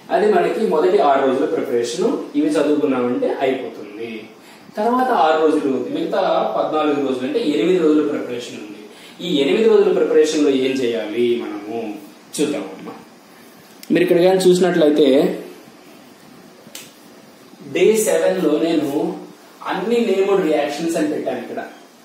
అది మనకి మొదటి ఆరు రోజుల ప్రిపరేషన్ ఇవి చదువుకున్నామంటే అయిపోతుంది తర్వాత ఆరు రోజులు మిగతా పద్నాలుగు రోజులు అంటే ఎనిమిది రోజుల ప్రిపరేషన్ ఉంది ఈ ఎనిమిది రోజుల ప్రిపరేషన్ లో ఏం చేయాలి మనము చూద్దామమ్మా మీరు ఇక్కడ కానీ చూసినట్లయితే డే సెవెన్ లో నేను అన్ని నేమ్డ్ రియాక్షన్స్ అని పెట్టాను ఇక్కడ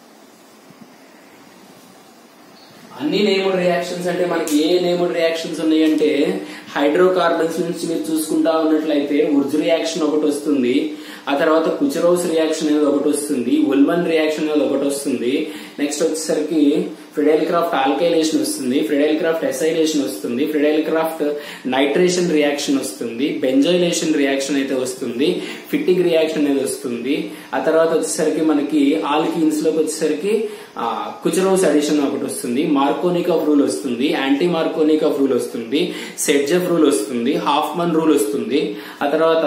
అన్ని నేమ్డ్ రియాక్షన్స్ అంటే మనకి ఏ నేమ్డ్ రియాక్షన్స్ ఉన్నాయంటే హైడ్రోకార్బన్స్ నుంచి మీరు చూసుకుంటా ఉన్నట్లయితే ఉర్జు రియాక్షన్ ఒకటి వస్తుంది ఆ తర్వాత కుచరోస్ రియాక్షన్ అనేది ఒకటి వస్తుంది ఉల్మన్ రియాక్షన్ అనేది ఒకటి వస్తుంది నెక్స్ట్ వచ్చేసరికి ఫ్రిడైల్ క్రాఫ్ట్ ఆల్కైలేషన్ వస్తుంది ఫ్రిడైల్ క్రాఫ్ట్ ఎసైలేషన్ వస్తుంది ఫ్రిడైల్ క్రాఫ్ట్ నైట్రేషన్ రియాక్షన్ వస్తుంది బెంజైలేషన్ రియాక్షన్ అయితే వస్తుంది ఫిట్టిగ్ రియాక్షన్ అనేది వస్తుంది ఆ తర్వాత వచ్చేసరికి మనకి ఆల్కీన్స్ లోకి వచ్చేసరికి కుచరోస్ అడిషన్ ఒకటి వస్తుంది మార్కోనిక్ ఆఫ్ రూల్ వస్తుంది యాంటీ మార్కోనిక్ ఆఫ్ రూల్ వస్తుంది సెడ్జెఫ్ రూల్ వస్తుంది హాఫ్మన్ రూల్ వస్తుంది ఆ తర్వాత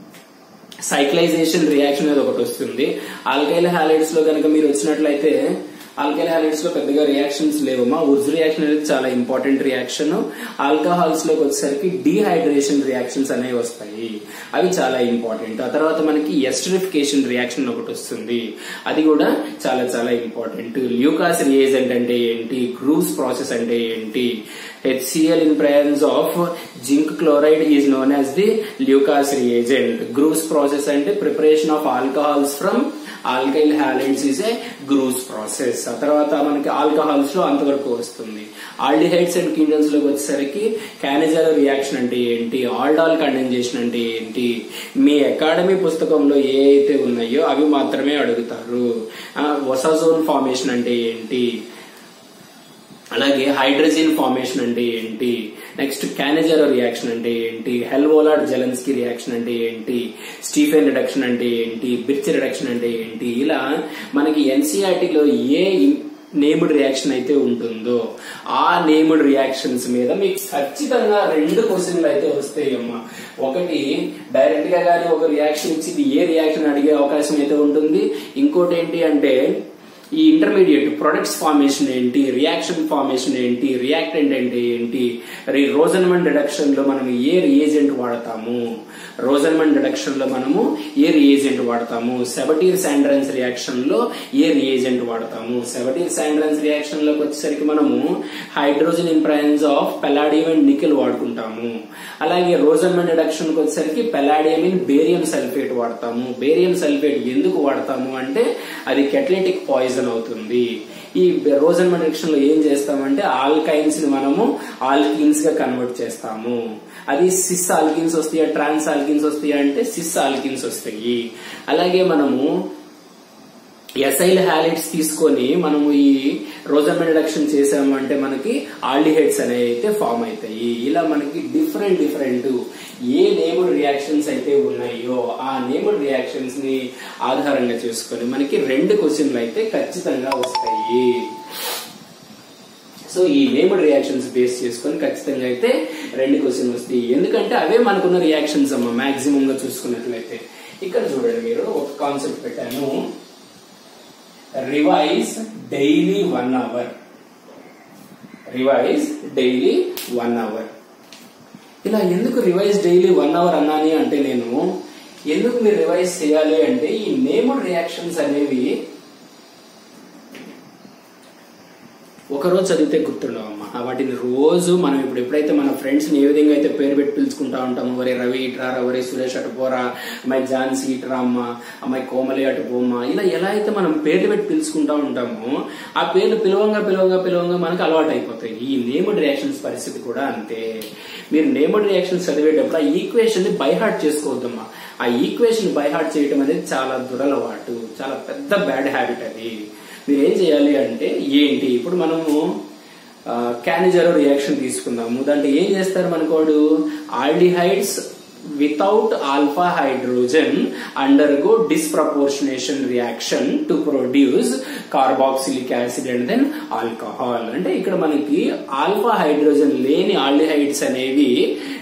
సైక్లైజేషన్ రియాక్షన్ అనేది ఒకటి వస్తుంది ఆల్కైల్ హాలైడ్స్ లో కనుక మీరు వచ్చినట్లయితే ఆల్కైల్ హాలైడ్స్ లో పెద్దగా రియాక్షన్స్ లేవమ్మా ఉర్జ్ రియాక్షన్ అనేది చాలా ఇంపార్టెంట్ రియాక్షన్ ఆల్కహాల్స్ లోకి వచ్చేసరికి డీహైడ్రేషన్ రియాక్షన్స్ అనేవి వస్తాయి అవి చాలా ఇంపార్టెంట్ ఆ తర్వాత మనకి ఎస్టరిఫికేషన్ రియాక్షన్ ఒకటి వస్తుంది అది కూడా చాలా చాలా ఇంపార్టెంట్ ల్యూకాస్ రియేజెంట్ అంటే ఏంటి గ్రూవ్స్ ప్రాసెస్ అంటే ఏంటి HCl in presence of zinc chloride is known as the Lucas reagent. Grooves process అంటే preparation of alcohols from alkyl halides is a Groves process ఆ తర్వాత మనకి ఆల్కహాల్స్ లో అంతవరకు వస్తుంది ఆల్డిహైడ్స్ అండ్ కిండల్స్ లోకి వచ్చేసరికి క్యానిజల్ రియాక్షన్ అంటే ఏంటి ఆల్డాల్ కండెన్జేషన్ అంటే ఏంటి మీ అకాడమీ పుస్తకంలో ఏ అయితే ఉన్నాయో అవి మాత్రమే అడుగుతారు వసాజోన్ ఫార్మేషన్ అంటే ఏంటి అలాగే హైడ్రోజన్ ఫార్మేషన్ అంటే ఏంటి నెక్స్ట్ క్యానజెరో రియాక్షన్ అంటే ఏంటి హెల్వోలాడ్ జెలెన్స్కీ రియాక్షన్ అంటే ఏంటి స్టీఫెన్ రిడక్షన్ అంటే ఏంటి బిర్చ్ రిడక్షన్ అంటే ఏంటి ఇలా మనకి ఎన్సీఆర్టీలో ఏ నేమ్డ్ రియాక్షన్ అయితే ఉంటుందో ఆ నేమ్డ్ రియాక్షన్స్ మీద మీకు ఖచ్చితంగా రెండు క్వశ్చన్లు అయితే వస్తాయి అమ్మా ఒకటి డైరెక్ట్ గా కానీ ఒక రియాక్షన్ ఇచ్చి ఇది ఏ రియాక్షన్ అడిగే అవకాశం అయితే ఉంటుంది ఇంకోటి ఏంటి అంటే ఈ ఇంటర్మీడియట్ ప్రొడక్ట్స్ ఫార్మేషన్ ఏంటి రియాక్షన్ ఫార్మేషన్ ఏంటి రియాక్టెంట్ అంటే ఏంటి రోజన్మన్ డిడక్షన్ లో మనం ఏ రియేజెంట్ వాడతాము రోజన్మన్ డిడక్షన్ లో మనము ఏ రియేజెంట్ వాడతాము సెబటీర్ శాండ్రన్స్ రియాక్షన్ లో ఏ రియేజెంట్ వాడతాము సెబటీర్ శాండ్రన్స్ రియాక్షన్ లోకి వచ్చేసరికి మనము hydrogen in presence of palladium and nickel వాడుకుంటాము అలాగే రోజన్మన్ డిడక్షన్ కి వచ్చేసరికి పెలాడియం ఇన్ బేరియం సల్ఫేట్ వాడతాము బేరియం సల్ఫేట్ ఎందుకు వాడతాము అంటే అది కెటలిటిక్ పాయిజన్ అవుతుంది ఈ రోజన్ డిడక్షన్ లో ఏం చేస్తామంటే ఆల్కైన్స్ ని మనము ఆల్కిన్స్ గా కన్వర్ట్ చేస్తాము అది సిస్ ఆల్కిన్స్ వస్తాయా ట్రాన్స్ ఆల్కిన్స్ వస్తాయా అంటే సిస్ ఆల్కిన్స్ వస్తాయి అలాగే మనము ఎసైల్ హ్యాలైట్స్ తీసుకొని మనము ఈ రోజన్ రిడక్షన్ చేసాము అంటే మనకి ఆల్డిహైడ్స్ అనేవి అయితే ఫామ్ అవుతాయి ఇలా మనకి డిఫరెంట్ డిఫరెంట్ ఏ నేమ్డ్ రియాక్షన్స్ అయితే ఉన్నాయో ఆ నేమ్డ్ రియాక్షన్స్ ని ఆధారంగా చేసుకొని మనకి రెండు క్వశ్చన్లు అయితే ఖచ్చితంగా వస్తాయి సో ఈ నేమ్డ్ రియాక్షన్స్ బేస్ చేసుకొని ఖచ్చితంగా అయితే రెండు క్వశ్చన్ వస్తాయి ఎందుకంటే అవే మనకున్న రియాక్షన్స్ అమ్మ మాక్సిమం గా చూసుకున్నట్లయితే ఇక్కడ చూడండి మీరు ఒక కాన్సెప్ట్ పెట్టాను revise daily one hour revise daily one hour ఇలా ఎందుకు రివైజ్ డైలీ వన్ అవర్ అన్నాని అంటే నేను ఎందుకు మీరు రివైజ్ చేయాలి అంటే ఈ నేమ్డ్ రియాక్షన్స్ అనేవి ఒక రోజు చదివితే గుర్తుండవమ్మా వాటిని రోజు మనం ఇప్పుడు ఎప్పుడైతే మన ఫ్రెండ్స్ ని ఏ విధంగా అయితే పేరు పెట్టి పిలుచుకుంటా ఉంటామో ఒరే రవి ఇట్రా ఒరే సురేష్ అటు పోరా అమ్మాయి ఝాన్సీ ఇట్రా అమ్మ అమ్మాయి కోమలి అటు పోమ్మ ఇలా ఎలా అయితే మనం పేర్లు పెట్టి పిలుచుకుంటా ఉంటామో ఆ పేర్లు పిలవంగా పిలవంగా పిలవంగా మనకు అలవాటు అయిపోతాయి ఈ నేమ్డ్ రియాక్షన్స్ పరిస్థితి కూడా అంతే మీరు నేమ్డ్ రియాక్షన్స్ చదివేటప్పుడు ఆ ఈక్వేషన్ ని బైహార్ట్ చేసుకోవద్దమ్మా ఆ ఈక్వేషన్ బైహార్ట్ చేయడం అనేది చాలా దురలవాటు చాలా పెద్ద బ్యాడ్ హ్యాబిట్ అది మీరు ఏం చేయాలి అంటే ఏంటి ఇప్పుడు మనము క్యానిజరో రియాక్షన్ తీసుకుందాము దాంట్లో ఏం చేస్తారు మనకోడు aldehydes without alpha hydrogen undergo disproportionation reaction to produce carboxylic acid and then alcohol అంటే ఇక్కడ మనకి ఆల్ఫా హైడ్రోజన్ లేని ఆల్డిహైడ్స్ అనేవి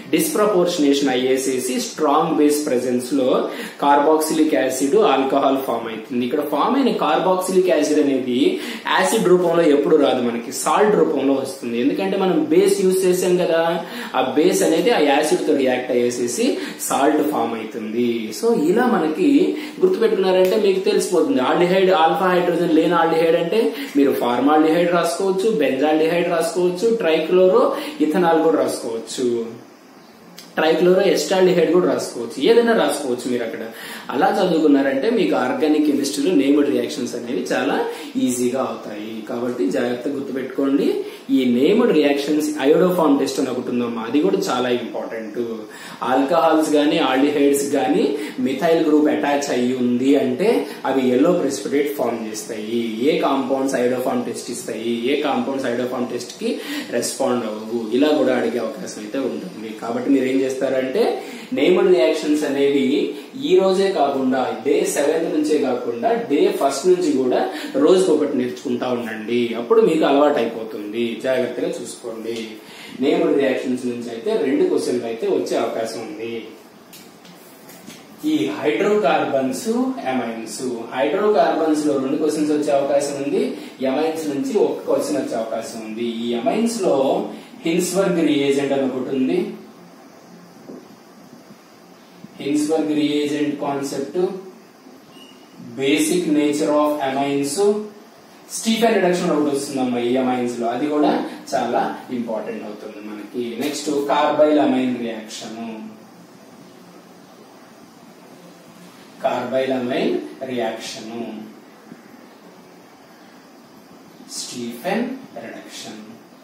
డిస్ప్రపోర్షనేషన్ అయ్యేసేసి స్ట్రాంగ్ బేస్ ప్రెసెన్స్ లో కార్బాక్సిలిక్ యాసిడ్ ఆల్కహాల్ ఫామ్ అవుతుంది ఇక్కడ ఫామ్ అయిన కార్బాక్సిలిక్ యాసిడ్ అనేది యాసిడ్ రూపంలో ఎప్పుడు రాదు మనకి సాల్ట్ రూపంలో వస్తుంది ఎందుకంటే మనం బేస్ యూజ్ చేసాం కదా ఆ బేస్ అనేది ఆ యాసిడ్ తో రియాక్ట్ అయ్యేసేసి సాల్ట్ ఫామ్ అవుతుంది సో ఇలా మనకి గుర్తుపెట్టుకున్నారంటే మీకు తెలిసిపోతుంది ఆల్డిహైడ్ ఆల్ఫా హైడ్రోజన్ లేని ఆల్డిహైడ్ అంటే మీరు ఫార్మాల్డిహైడ్ రాసుకోవచ్చు బెంజాల్డిహైడ్ రాసుకోవచ్చు ట్రైక్లోరో ఇథనాల్ కూడా రాసుకోవచ్చు ట్రైక్లోరో ఎస్టాల్డిహైడ్ కూడా రాసుకోవచ్చు ఏదైనా రాసుకోవచ్చు మీరు అక్కడ అలా చదువుకున్నారంటే మీకు ఆర్గానిక్ కెమిస్ట్రీలో నేమ్డ్ రియాక్షన్స్ అనేవి చాలా ఈజీగా అవుతాయి కాబట్టి జాగ్రత్తగా గుర్తుపెట్టుకోండి ఈ నేమ్డ్ రియాక్షన్స్ అయోడోఫామ్ టెస్ట్ అని ఒకటి ఉందమ్మా అది కూడా చాలా ఇంపార్టెంట్ ఆల్కహాల్స్ గానీ ఆల్డిహైడ్స్ గానీ మిథైల్ గ్రూప్ అటాచ్ అయ్యి ఉంది అంటే అవి ఎల్లో ప్రెసిపిటేట్ ఫామ్ చేస్తాయి ఏ కాంపౌండ్స్ ఐడోఫామ్ టెస్ట్ ఇస్తాయి ఏ కాంపౌండ్స్ ఐడోఫామ్ టెస్ట్ కి రెస్పాండ్ అవ్వవు ఇలా కూడా అడిగే అవకాశం అయితే ఉంటుంది కాబట్టి మీరు ఏం చేస్తారంటే నేమ్డ్ రియాక్షన్స్ అనేవి ఈ రోజే కాకుండా డే సెవెంత్ నుంచే కాకుండా డే ఫస్ట్ నుంచి కూడా రోజుకి ఒకటి నేర్చుకుంటా ఉండండి అప్పుడు మీకు అలవాటు అయిపోతుంది జాగ్రత్తగా చూసుకోండి నేమ్డ్ రియాక్షన్స్ నుంచి అయితే రెండు క్వశ్చన్లు అయితే వచ్చే అవకాశం ఉంది ఈ హైడ్రోకార్బన్స్ ఎమైన్స్ హైడ్రోకార్బన్స్ లో రెండు క్వశ్చన్స్ వచ్చే అవకాశం ఉంది ఎమైన్స్ నుంచి ఒక క్వశ్చన్ వచ్చే అవకాశం ఉంది ఈ ఎమైన్స్ లో హిన్స్వర్గ్ రియేజెంట్ అని ఒకటి ఉంది Hinsberg reagent concept basic nature of amines Stephen reduction ఒకటి వస్తుందమ్మా ఈ అమైన్స్ లో అది కూడా చాలా ఇంపార్టెంట్ అవుతుంది మనకి next carbylamine reaction carbylamine reaction Stephen reduction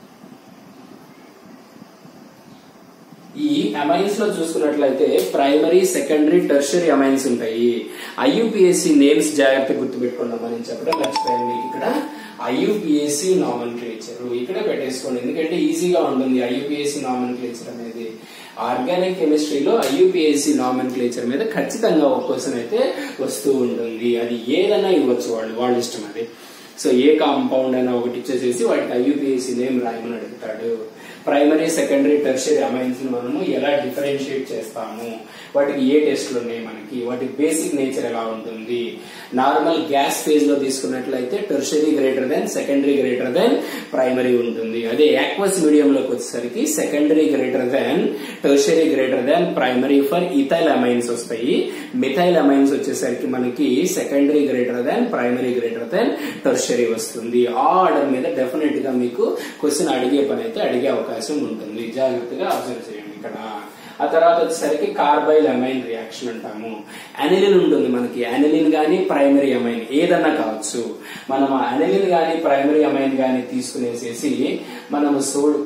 ఈ అమైన్స్ లో చూసుకున్నట్లయితే ప్రైమరీ సెకండరీ టెర్షరీ అమైన్స్ ఉంటాయి ఐయుపిఎస్సి నేమ్స్ జాగ్రత్త గుర్తుపెట్టుకున్నాం మనం చెప్పడం మర్చిపోయాను మీకు ఇక్కడ ఐయుపిఎస్సి నామన్ క్లేచర్ ఇక్కడే పెట్టేసుకోండి ఎందుకంటే ఈజీగా ఉంటుంది ఐయుపిఎస్సి నామన్ క్లేచర్ అనేది ఆర్గానిక్ కెమిస్ట్రీలో ఐయుపిఎస్సి నామన్ క్లేచర్ మీద ఖచ్చితంగా ఒక క్వశ్చన్ అయితే వస్తూ ఉంటుంది అది ఏదైనా ఇవ్వచ్చు వాళ్ళు వాళ్ళ ఇష్టం అది సో ఏ కాంపౌండ్ అయినా ఒకటి ఇచ్చేసేసి వాటికి ఐయుపిఎస్సి నేమ్ రాయమని అడుగుతాడు ప్రైమరీ సెకండరీ టెర్షరీ అమైన్స్ మనము ఎలా డిఫరెన్షియేట్ చేస్తాము వాటికి ఏ టెస్ట్లు ఉన్నాయి మనకి వాటి బేసిక్ నేచర్ ఎలా ఉంటుంది నార్మల్ గ్యాస్ ఫేజ్ లో తీసుకున్నట్లయితే tertiary greater than secondary greater than primary ఉంటుంది అదే యాక్వస్ మీడియం లోకి వచ్చేసరికి secondary greater than tertiary greater than primary for ethyl amines వస్తాయి మిథైల్ అమైన్స్ వచ్చేసరికి మనకి secondary greater than primary greater than tertiary వస్తుంది ఆ ఆర్డర్ మీద డెఫినెట్ గా మీకు క్వశ్చన్ అడిగే పని అయితే అడిగే అవకాశం ఉంటుంది జాగ్రత్తగా అబ్జర్వ్ చేయండి ఇక్కడ ఆ తర్వాత వచ్చేసరికి కార్బైల్ అమైన్ రియాక్షన్ అంటాము అనిలిన్ ఉంటుంది మనకి అనిలిన్ గానీ ప్రైమరీ అమైన్ ఏదన్నా కావచ్చు మనం ఆ అనిలిన్ గానీ ప్రైమరీ అమైన్ గానీ తీసుకునేసేసి మనము సోడ్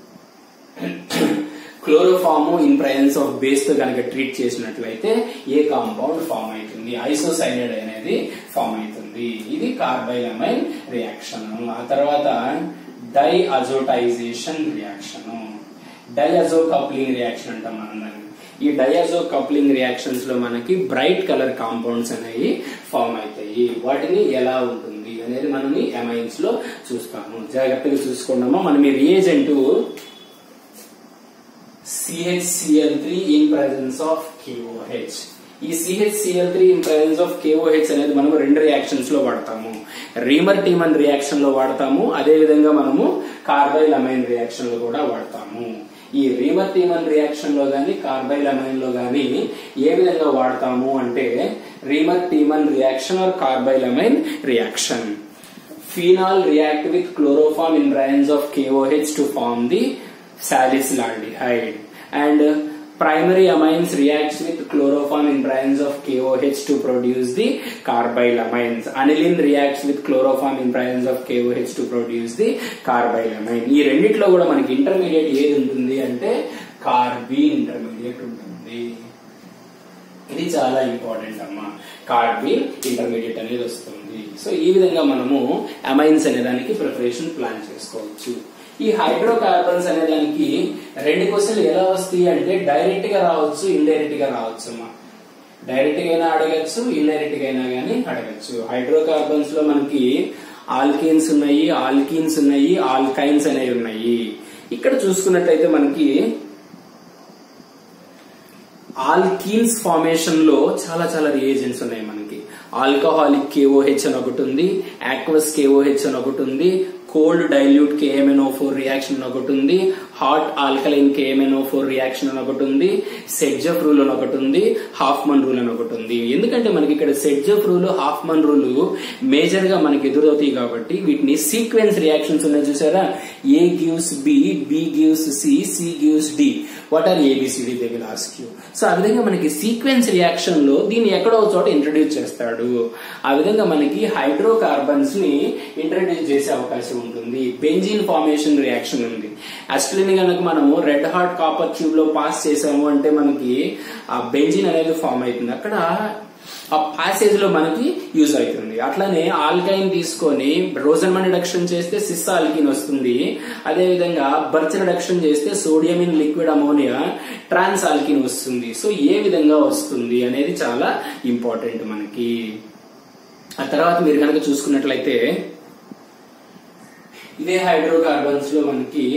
chloroform in presence of base తో కనుక ట్రీట్ చేసినట్లయితే ఏ కాంపౌండ్ ఫామ్ అవుతుంది ఐసోసైనైడ్ అనేది ఫామ్ అవుతుంది ఇది కార్బైల్ అమైన్ రియాక్షన్ ఆ తర్వాత diazotization reaction diazo coupling reaction అంటాం మనం దాన్ని ఈ డయాజో కప్లింగ్ రియాక్షన్స్ లో మనకి బ్రైట్ కలర్ కాంపౌండ్స్ అనేవి ఫామ్ అవుతాయి వాటిని ఎలా ఉంటుంది అనేది మనం ఈ అమైన్స్ లో చూస్తాము జాగ్రత్తగా చూసుకున్నామా మనం ఈ reagent CHCl three in presence of KOH ఈ CHCl three in presence of KOH అనేది మనము రెండు రియాక్షన్స్ లో వాడతాము రీమర్ టీమన్ రియాక్షన్ లో వాడతాము అదే విధంగా మనము కార్బైల్ అమైన్ రియాక్షన్ లో కూడా వాడతాము ఈ రీమర్ టీమన్ రియాక్షన్ లో గాని కార్బైల్ అమైన్ లో గాని ఏ విధంగా వాడతాము అంటే Reimer Tiemann reaction or carbylamine reaction phenol react with chloroform in presence of KOH to form the salicylaldehyde and uh, primary amines reacts with chloroform in presence of KOH to produce the carbyl amines aniline reacts with chloroform in presence of KOH to produce the carbyl amine ఈ రెండిట్లో కూడా మనకి intermediate ఏది ఉంటుంది అంటే కార్బీన్ intermediate ఉంటుంది ఇది చాలా ఇంపార్టెంట్ అమ్మా కార్బీన్ ఇంటర్మీడియట్ అనేది వస్తుంది సో ఈ విధంగా మనము అమైన్స్ అనే దానికి ప్రిపరేషన్ ప్లాన్ చేసుకోవచ్చు ఈ హైడ్రోకార్బన్స్ అనే దానికి రెండు క్వశ్చన్లు ఎలా వస్తాయి అంటే డైరెక్ట్ గా రావచ్చు ఇండైరెక్ట్ గా రావచ్చు అమ్మా డైరెక్ట్ గా అయినా అడగచ్చు ఇండైరెక్ట్ గా అయినా గానీ అడగచ్చు హైడ్రోకార్బన్స్ లో మనకి ఆల్కేన్స్ ఉన్నాయి ఆల్కీన్స్ ఉన్నాయి ఆల్కైన్స్ అనేవి ఉన్నాయి ఇక్కడ చూసుకున్నట్లయితే మనకి ఆల్కీన్స్ ఫార్మేషన్ లో చాలా చాలా రియేజెంట్స్ ఉన్నాయి మనకి ఆల్కహాలిక్ కేఓహెచ్ అని ఒకటి ఉంది ఆక్వస్ కేఓహెచ్ అని ఒకటి ఉంది cold dilute KMnO four reaction అని ఒకటి ఉంది hot alkaline KMnO four reaction అని ఒకటి ఉంది సెడ్జఫ్ రూల్ అని ఒకటి ఉంది హాఫ్మన్ రూల్ అని ఒకటి ఉంది ఎందుకంటే మనకి ఇక్కడ Saytzeff rule Hofmann rule major గా మనకి ఎదురవుతాయి కాబట్టి వీటిని సీక్వెన్స్ రియాక్షన్స్ ఉన్నాయి చూసారా A gives B B gives C C gives D what are ABCD they will ask you so ఆ విధంగా మనకి సీక్వెన్స్ రియాక్షన్ లో దీన్ని ఎక్కడో ఒక చోట ఇంట్రడ్యూస్ చేస్తాడు ఆ విధంగా మనకి హైడ్రోకార్బన్స్ ని ఇంట్రడ్యూస్ చేసే అవకాశం ఉంటుంది బెంజిన్ ఫార్మేషన్ రియాక్షన్ ఉంది అస్ట్లిన్ కనుక మనము రెడ్ హాట్ కాపర్ ట్యూబ్ లో పాస్ చేసాము అంటే మనకి ఆ బెంజిన్ అనేది ఫామ్ అవుతుంది అక్కడ ఆ ప్యాసేజ్ లో మనకి యూజ్ అవుతుంది అట్లానే ఆల్కైన్ తీసుకొని రోజన్మన్ రిడక్షన్ చేస్తే సిస్ ఆల్కిన్ వస్తుంది అదే విధంగా బర్చ్ రిడక్షన్ చేస్తే sodium in liquid ammonia trans alkene వస్తుంది సో ఏ విధంగా వస్తుంది అనేది చాలా ఇంపార్టెంట్ మనకి ఆ తర్వాత మీరు కనుక చూసుకున్నట్లయితే ఇదే హైడ్రోకార్బన్స్ లో మనకి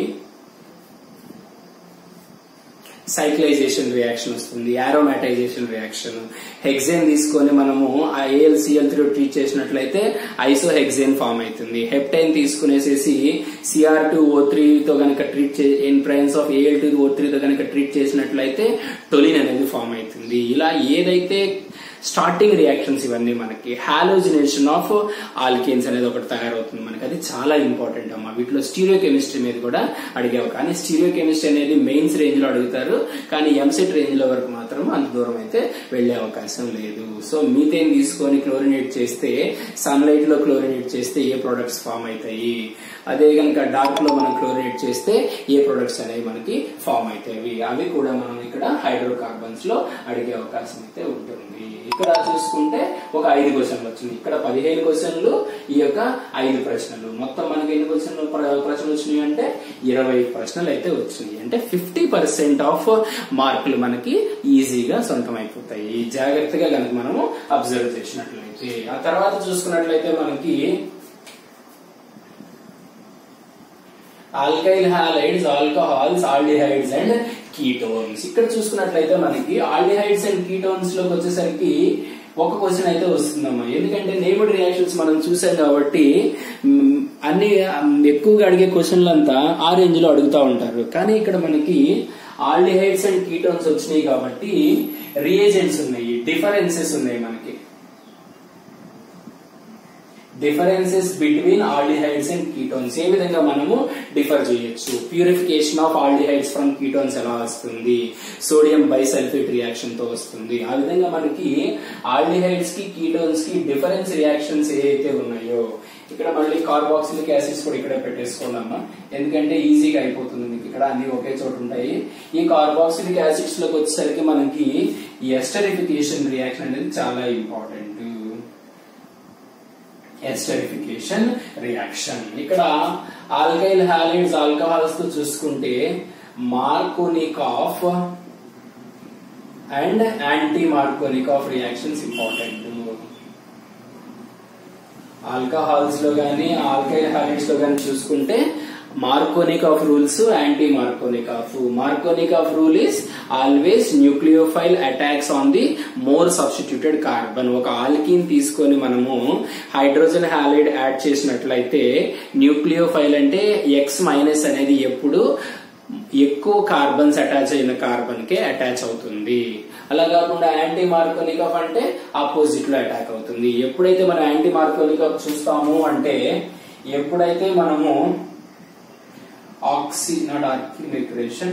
సైక్లైజేషన్ రియాక్షన్ వస్తుంది ఆరోమాటైజేషన్ రియాక్షన్ హెక్సేన్ తీసుకొని మనము ఆ ఏఎల్సిఎల్ త్రీ ట్రీట్ చేసినట్లయితే ఐసో హెక్సేన్ ఫామ్ అవుతుంది హెప్టైన్ తీసుకునేసేసి సిఆర్ టూ ఓ తో కనుక treat in presence of Al two O తో కనుక ట్రీట్ చేసినట్లయితే టొలిన్ అనేది ఫామ్ అవుతుంది ఇలా ఏదైతే స్టార్టింగ్ రియాక్షన్స్ ఇవన్నీ మనకి హాలోజినేషన్ ఆఫ్ ఆల్కేన్స్ అనేది ఒకటి తయారవుతుంది మనకి అది చాలా ఇంపార్టెంట్ అమ్మా వీటిలో స్టీరియో కెమిస్ట్రీ మీద కూడా అడిగావు కానీ స్టీరియో కెమిస్ట్రీ అనేది మెయిన్స్ రేంజ్ లో అడుగుతారు కానీ ఎంసెట్ రేంజ్ లో వరకు మాత్రం అంత దూరం అయితే వెళ్లే అవకాశం లేదు సో మీథేన్ తీసుకొని క్లోరినేట్ చేస్తే సన్లైట్ లో క్లోరినేట్ చేస్తే ఏ ప్రొడక్ట్స్ ఫామ్ అవుతాయి అదే కనుక డార్క్ లో మనం క్లోరినేట్ చేస్తే ఏ ప్రొడక్ట్స్ అనేవి మనకి ఫామ్ అవుతాయి అవి కూడా మనం ఇక్కడ హైడ్రోకార్బన్స్ లో అడిగే అవకాశం అయితే ఉంటుంది ఇక్కడ చూసుకుంటే ఒక ఐదు క్వశ్చన్లు వచ్చింది ఇక్కడ పదిహేను క్వశ్చన్లు ఈ యొక్క ఐదు ప్రశ్నలు మొత్తం మనకి ఎన్ని క్వశ్చన్లు ప్ర- ప్రశ్నలు వచ్చినాయి అంటే ఇరవై ప్రశ్నలు అయితే వచ్చినాయి అంటే ఫిఫ్టీ పర్సెంట్ ఆఫ్ మార్కులు మనకి ఈజీగా సొంతం అయిపోతాయి జాగ్రత్తగా కనుక మనము అబ్జర్వ్ చేసినట్లయితే ఆ తర్వాత చూసుకున్నట్లయితే మనకి alkyl halides alcohols aldehydes and ketones ఇక్కడ చూసుకున్నట్లయితే మనకి ఆల్డిహైడ్స్ అండ్ కీటోన్స్ లోకి వచ్చేసరికి ఒక క్వశ్చన్ అయితే వస్తుందమ్మా ఎందుకంటే నేమ్డ్ రియాక్షన్స్ మనం చూసాం కాబట్టి మ్, అన్ని మ్, ఎక్కువగా అడిగే క్వశ్చన్లు అంతా ఆ రేంజ్ లో అడుగుతా ఉంటారు కానీ ఇక్కడ మనకి ఆల్డిహైడ్స్ అండ్ కీటోన్స్ వచ్చినాయి కాబట్టి రియేజెంట్స్ ఉన్నాయి డిఫరెన్సెస్ ఉన్నాయి మనకి differences between aldehydes and ketones ఏ విధంగా మనము డిఫర్ చేయొచ్చు purification of aldehydes from ketones ఎలా వస్తుంది సోడియం బైసల్ఫేట్ రియాక్షన్ తో వస్తుంది ఆ విధంగా మనకి ఆల్డిహైడ్స్ కి కీటోన్స్ కి డిఫరెన్స్ రియాక్షన్స్ ఏవైతే ఉన్నాయో ఇక్కడ మళ్ళీ కార్బాక్సిలిక్ యాసిడ్స్ కూడా ఇక్కడే పెట్టేసుకోండమ్మా ఎందుకంటే ఈజీగా అయిపోతుంది మీకు ఇక్కడ అన్ని ఒకే చోట ఉంటాయి ఈ కార్బాక్సిలిక్ యాసిడ్స్ లోకి వచ్చేసరికి మనకి ఎస్టరిఫికేషన్ రియాక్షన్ అనేది చాలా ఇంపార్టెంట్ ఎస్టరిఫికేషన్ రియాక్షన్ ఇక్కడ ఆల్కైల్ హాలైడ్స్ ఆల్కహాల్స్ తో చూసుకుంటే Markovnikov and anti Markovnikov reactions important alcohols లో గానీ ఆల్కైల్ హాలైడ్స్ లో గానీ చూసుకుంటే Markovnikov rules anti Markovnikov Markovnikov rule is always nucleophile attacks on the more substituted carbon ఒక alkene తీసుకొని మనము హైడ్రోజన్ హాలైడ్ యాడ్ చేసినట్లయితే nucleophile అంటే ఎక్స్ మైనస్ అనేది ఎప్పుడు ఎక్కువ కార్బన్స్ అటాచ్ అయిన కార్బన్ కే అటాచ్ అవుతుంది అలా కాకుండా యాంటీ మార్కోనిక్ ఆఫ్ అంటే ఆపోజిట్ లో అటాక్ అవుతుంది ఎప్పుడైతే మనం యాంటీ మార్కోనిక్ ఆఫ్ చూస్తాము అంటే ఎప్పుడైతే మనము ఆక్సి నాట్ ఆర్కినేషన్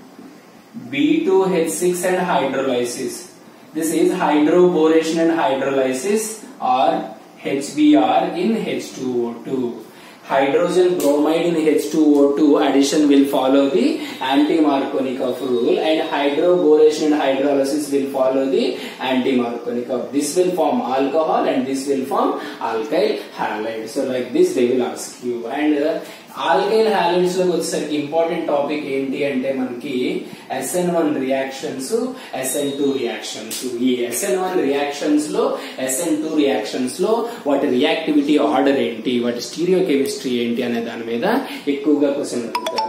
B2H6 and hydrolysis. This is hydroboration and hydrolysis or HBr in H2O2. Hydrogen bromide in H2O2 addition will follow the anti-Markovnikov rule and hydroboration and hydrolysis will follow the anti-Markovnikov. This will form alcohol and this will form alkyl halide. So like this they will ask you and uh, alkyl halides లోకి వచ్చేసరికి important topic ఏంటి అంటే మనకి SN one reactions SN two reactions ఈ SN one reactions లో SN two reactions లో వాటి reactivity order ఏంటి వాటి స్టీరియో కెమిస్ట్రీ ఏంటి అనే దాని మీద ఎక్కువగా క్వశ్చన్ అడుగుతారు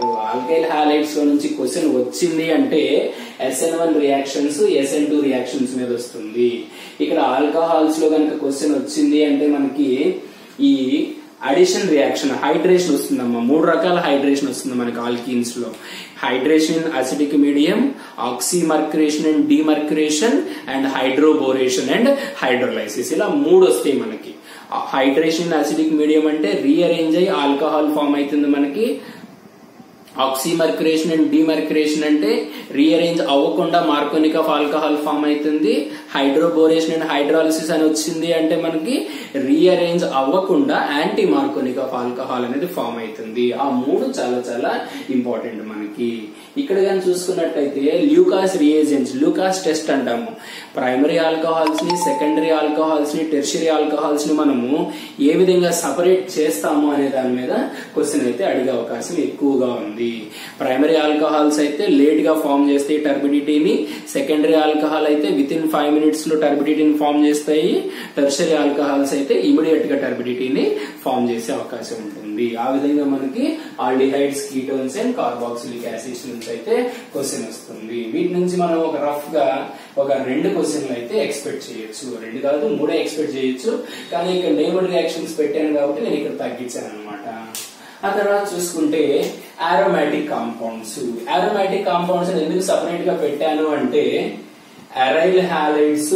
అంటారు ఆల్కైల్ హాలైడ్స్ లో నుంచి క్వశ్చన్ వచ్చింది అంటే SN one reactions SN two reactions మీద వస్తుంది ఇక్కడ ఆల్కహాల్స్ లో కనుక క్వశ్చన్ వచ్చింది అంటే మనకి ఈ అడిషన్ రియాక్షన్ హైడ్రేషన్ వస్తుందమ్మా మూడు రకాల హైడ్రేషన్ వస్తుంది మనకి ఆల్కీన్స్ లో hydration acidic medium oxymercuration and demercuration and hydroboration and hydrolysis ఇలా మూడు వస్తాయి మనకి హైడ్రేషన్ అసిడిక్ మీడియం అంటే రీఅరేంజ్ అయ్యి ఆల్కహాల్ ఫామ్ అవుతుంది మనకి ఆక్సిమర్క్యురేషన్ అండ్ డిమర్క్యురేషన్ అంటే రీఅరేంజ్ అవ్వకుండా మార్కోనిక్ ఆఫ్ ఆల్కహాల్ ఫామ్ అవుతుంది హైడ్రోబోరేషన్ అండ్ హైడ్రాలిసిస్ అని వచ్చింది అంటే మనకి రీఅరేంజ్ అవ్వకుండా యాంటీ మార్కోనిక్ ఆఫ్ ఆల్కహాల్ అనేది ఫామ్ అవుతుంది ఆ మూడు చాలా చాలా ఇంపార్టెంట్ మనకి ఇక్కడ కానీ చూసుకున్నట్టయితే ల్యూకాస్ రియేజెంట్స్ ల్యూకాస్ టెస్ట్ అంటాము ప్రైమరీ ఆల్కహాల్స్ ని సెకండరీ ఆల్కహాల్స్ ని టెర్షరీ ఆల్కహాల్స్ ని మనము ఏ విధంగా సపరేట్ చేస్తాము అనే దాని మీద క్వశ్చన్ అయితే అడిగే అవకాశం ఎక్కువగా ఉంది ప్రైమరీ ఆల్కహాల్స్ అయితే లేట్ గా ఫామ్ చేస్తాయి టర్బిడిటీని సెకండరీ ఆల్కహాల్ అయితే విత్ ఇన్ ఫైవ్ మినిట్స్ లో టర్బిడిటీని ఫామ్ చేస్తాయి టెర్షరీ ఆల్కహాల్స్ అయితే ఇమీడియట్ గా టర్బిడిటీని ఫామ్ చేసే అవకాశం ఉంటుంది ఆ విధంగా మనకి aldehydes ketones and carboxylic acids నుంచి అయితే క్వశ్చన్ వస్తుంది వీటి నుంచి మనం ఒక రఫ్ గా ఒక రెండు క్వశ్చన్లు అయితే ఎక్స్పెక్ట్ చేయొచ్చు రెండు కాదు మూడే ఎక్స్పెక్ట్ చేయొచ్చు కానీ ఇక్కడ నేబర్ రియాక్షన్స్ పెట్టాను కాబట్టి నేను ఇక్కడ తగ్గించాను అనమాట ఆ తర్వాత చూసుకుంటే ఆరోమాటిక్ కాంపౌండ్స్ ఆరోమాటిక్ కాంపౌండ్స్ ఎందుకు సపరేట్ గా పెట్టాను అంటే aryl halides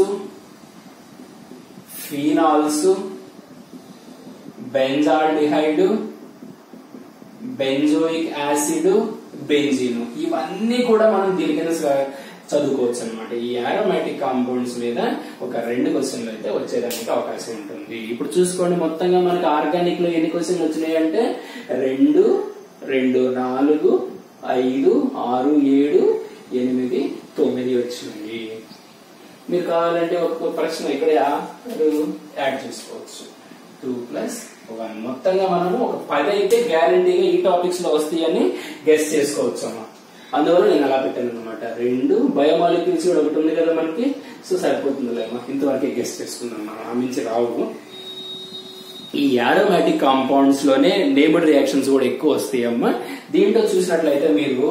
phenols benzaldehyde benzoic acid benzene ఇవన్నీ కూడా మనం దీని కింద స- చదువుకోవచ్చు అనమాట ఈ ఆరోమాటిక్ కాంపౌండ్స్ మీద ఒక రెండు క్వశ్చన్లు అయితే వచ్చేదానికి అవకాశం ఉంటుంది ఇప్పుడు చూసుకోండి మొత్తంగా మనకి ఆర్గానిక్ లో ఎన్ని క్వశ్చన్లు వచ్చినాయి అంటే రెండు రెండు నాలుగు ఐదు ఆరు ఏడు ఎనిమిది తొమ్మిది వచ్చినాయి మీరు కావాలంటే ఒక్కొక్క ప్రశ్న ఇక్కడ యాడ్ చేసుకోవచ్చు టూ ప్లస్ వన్ మొత్తంగా మనము ఒక పది అయితే గ్యారంటీగా ఈ టాపిక్స్ లో వస్తాయని గెస్ చేసుకోవచ్చు అమ్మా అందువల్ల నేను అలా పెట్టాను అనమాట రెండు బయోమాలిక్యూల్స్ కూడా ఒకటి ఉంది కదా మనకి సో సరిపోతుందిలేమ్మా ఇంతవరకే గెస్ చేసుకుందాం మనం ఆ మించి రావు ఈ యారోమాటిక్ కాంపౌండ్స్ లోనే నేబుడ్ రియాక్షన్స్ కూడా ఎక్కువ వస్తాయి అమ్మా దీంట్లో చూసినట్లయితే మీరు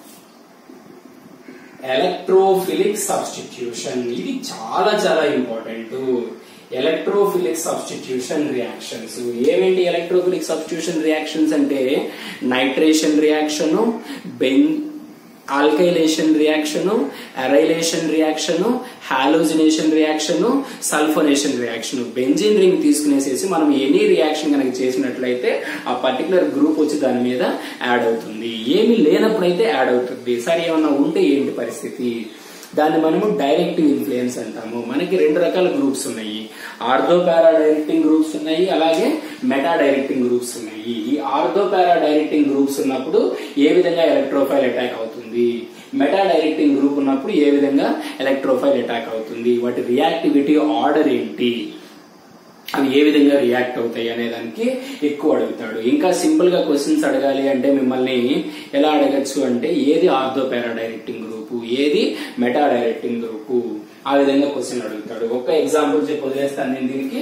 ఎలక్ట్రోఫిలిక్ సబ్స్టిట్యూషన్ ఇది చాలా చాలా ఇంపార్టెంట్ ఎలక్ట్రోఫిలిక్ సబ్స్టిట్యూషన్ రియాక్షన్స్ ఏమేంటి ఎలక్ట్రోఫిలిక్ సబ్స్టిట్యూషన్ రియాక్షన్స్ అంటే నైట్రేషన్ రియాక్షన్ బెన్ alkylation reaction arylation reaction halogenation reaction sulphonation reaction benzene ring తీసుకునేసేసి మనం ఎనీ రియాక్షన్ కనుక చేసినట్లయితే ఆ పర్టికులర్ గ్రూప్ వచ్చి దాని మీద యాడ్ అవుతుంది ఏమి లేనప్పుడైతే యాడ్ అవుతుంది సరే ఏమన్నా ఉంటే ఏంటి పరిస్థితి దాన్ని మనము డైరెక్టివ్ ఇన్ఫ్లుయెన్స్ అంటాము మనకి రెండు రకాల గ్రూప్స్ ఉన్నాయి ఆర్థో పారా డైరెక్టింగ్ గ్రూప్స్ ఉన్నాయి అలాగే మెటా డైరెక్టింగ్ గ్రూప్స్ ఉన్నాయి ఈ ఆర్థో పారా డైరెక్టింగ్ గ్రూప్స్ ఉన్నప్పుడు ఏ విధంగా ఎలక్ట్రోఫైల్ అటాక్ అవుతుంది మెటా డైరెక్టింగ్ గ్రూప్ ఉన్నప్పుడు ఏ విధంగా ఎలక్ట్రోఫైల్ అటాక్ అవుతుంది వాటి రియాక్టివిటీ ఆర్డర్ ఏంటి అవి ఏ విధంగా రియాక్ట్ అవుతాయి అనే దానికి ఎక్కువ అడుగుతాడు ఇంకా సింపుల్ గా క్వశ్చన్స్ అడగాలి అంటే మిమ్మల్ని ఎలా అడగచ్చు అంటే ఏది ఆర్థో పారా డైరెక్టింగ్ గ్రూప్ ఏది మెటా డైరెక్టింగ్ గ్రూప్ ఆ విధంగా క్వశ్చన్ అడుగుతాడు ఒక ఎగ్జాంపుల్ చెప్పి వదిలేస్తాను నేను దీనికి